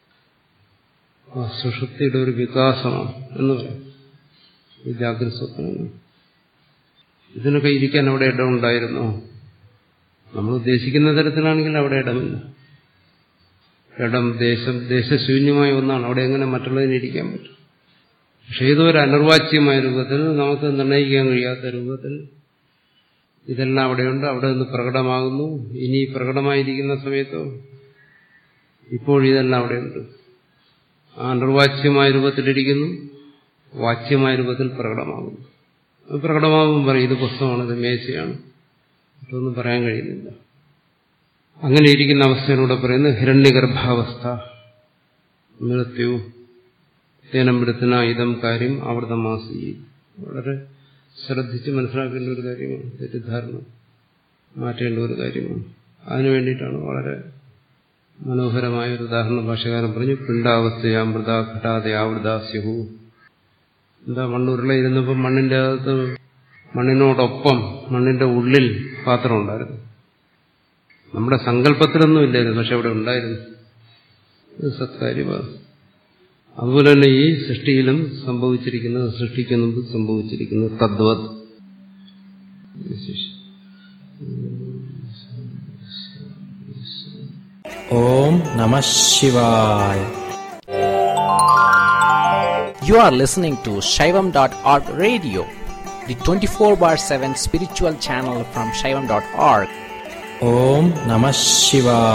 S4: ആ സുഷുപ്തിയുടെ ഒരു വികാസമാണ് എന്ന് പറയും ഈ ജാഗ്രത സ്വപ്നങ്ങൾ ഇതിനൊക്കെ ഇരിക്കാൻ അവിടെ ഇടമുണ്ടായിരുന്നോ നമ്മൾ ഉദ്ദേശിക്കുന്ന തരത്തിലാണെങ്കിൽ അവിടെ ഇടമില്ല ഇടം ദേശം ദേശശൂന്യമായ ഒന്നാണ് അവിടെ എങ്ങനെ മറ്റുള്ളതിന് ഇരിക്കാൻ പറ്റും പക്ഷെ ഏതോ ഒരു അനിർവാച്യമായ രൂപത്തിൽ നമുക്ക് നിർണ്ണയിക്കാൻ കഴിയാത്ത രൂപത്തിൽ ഇതെല്ലാം അവിടെയുണ്ട് അവിടെ നിന്ന് പ്രകടമാകുന്നു ഇനി പ്രകടമായിരിക്കുന്ന സമയത്തോ ഇപ്പോഴിതെല്ലാം അവിടെയുണ്ട് ആ നിർവാച്യമായ രൂപത്തിലിരിക്കുന്നു വാച്യമായ രൂപത്തിൽ പ്രകടമാകുന്നു അത് പ്രകടമാകുമ്പോൾ പറയും ഇത് പുസ്തകമാണ് ഇത് മേശയാണ് ഇതൊന്നും പറയാൻ കഴിയുന്നില്ല അങ്ങനെ ഇരിക്കുന്ന അവസ്ഥയിലൂടെ പറയുന്നത് ഹിരണ്യഗർഭാവസ്ഥ മൃത്യു തേനമൃത്തിന ഇതം കാര്യം ആവൃതമാസി വളരെ ശ്രദ്ധിച്ച് മനസ്സിലാക്കേണ്ട ഒരു കാര്യമാണ് തെറ്റിദ്ധാരണ മാറ്റേണ്ട ഒരു കാര്യമാണ് അതിനു വേണ്ടിയിട്ടാണ് വളരെ മനോഹരമായ ഒരു ഉദാഹരണ ഭാഷകാരൻ പറഞ്ഞു പിണ്ടാവസ്ഥയാമൃത ഘടാതെ ആവൃതാസ്യഹു എന്താ മണ്ണുരുളയിരുന്നപ്പോൾ മണ്ണിന്റെ അകത്ത് മണ്ണിനോടൊപ്പം മണ്ണിന്റെ ഉള്ളിൽ പാത്രം ഉണ്ടായിരുന്നു നമ്മുടെ സങ്കല്പത്തിലൊന്നും ഇല്ലായിരുന്നു പക്ഷെ അവിടെ ഉണ്ടായിരുന്നു ഇത് സത്കാര്യമാണ് അതുപോലെ തന്നെ ഈ സൃഷ്ടിയിലും സംഭവിച്ചിരിക്കുന്നത് സൃഷ്ടിക്ക് മുമ്പ് സംഭവിച്ചിരിക്കുന്നത് തദ്വത്
S5: Om Namah Shivaya. You are listening to Shaivam.org radio, the 24 bar 7 spiritual channel from Shaivam.org. Om Namah Shivaya.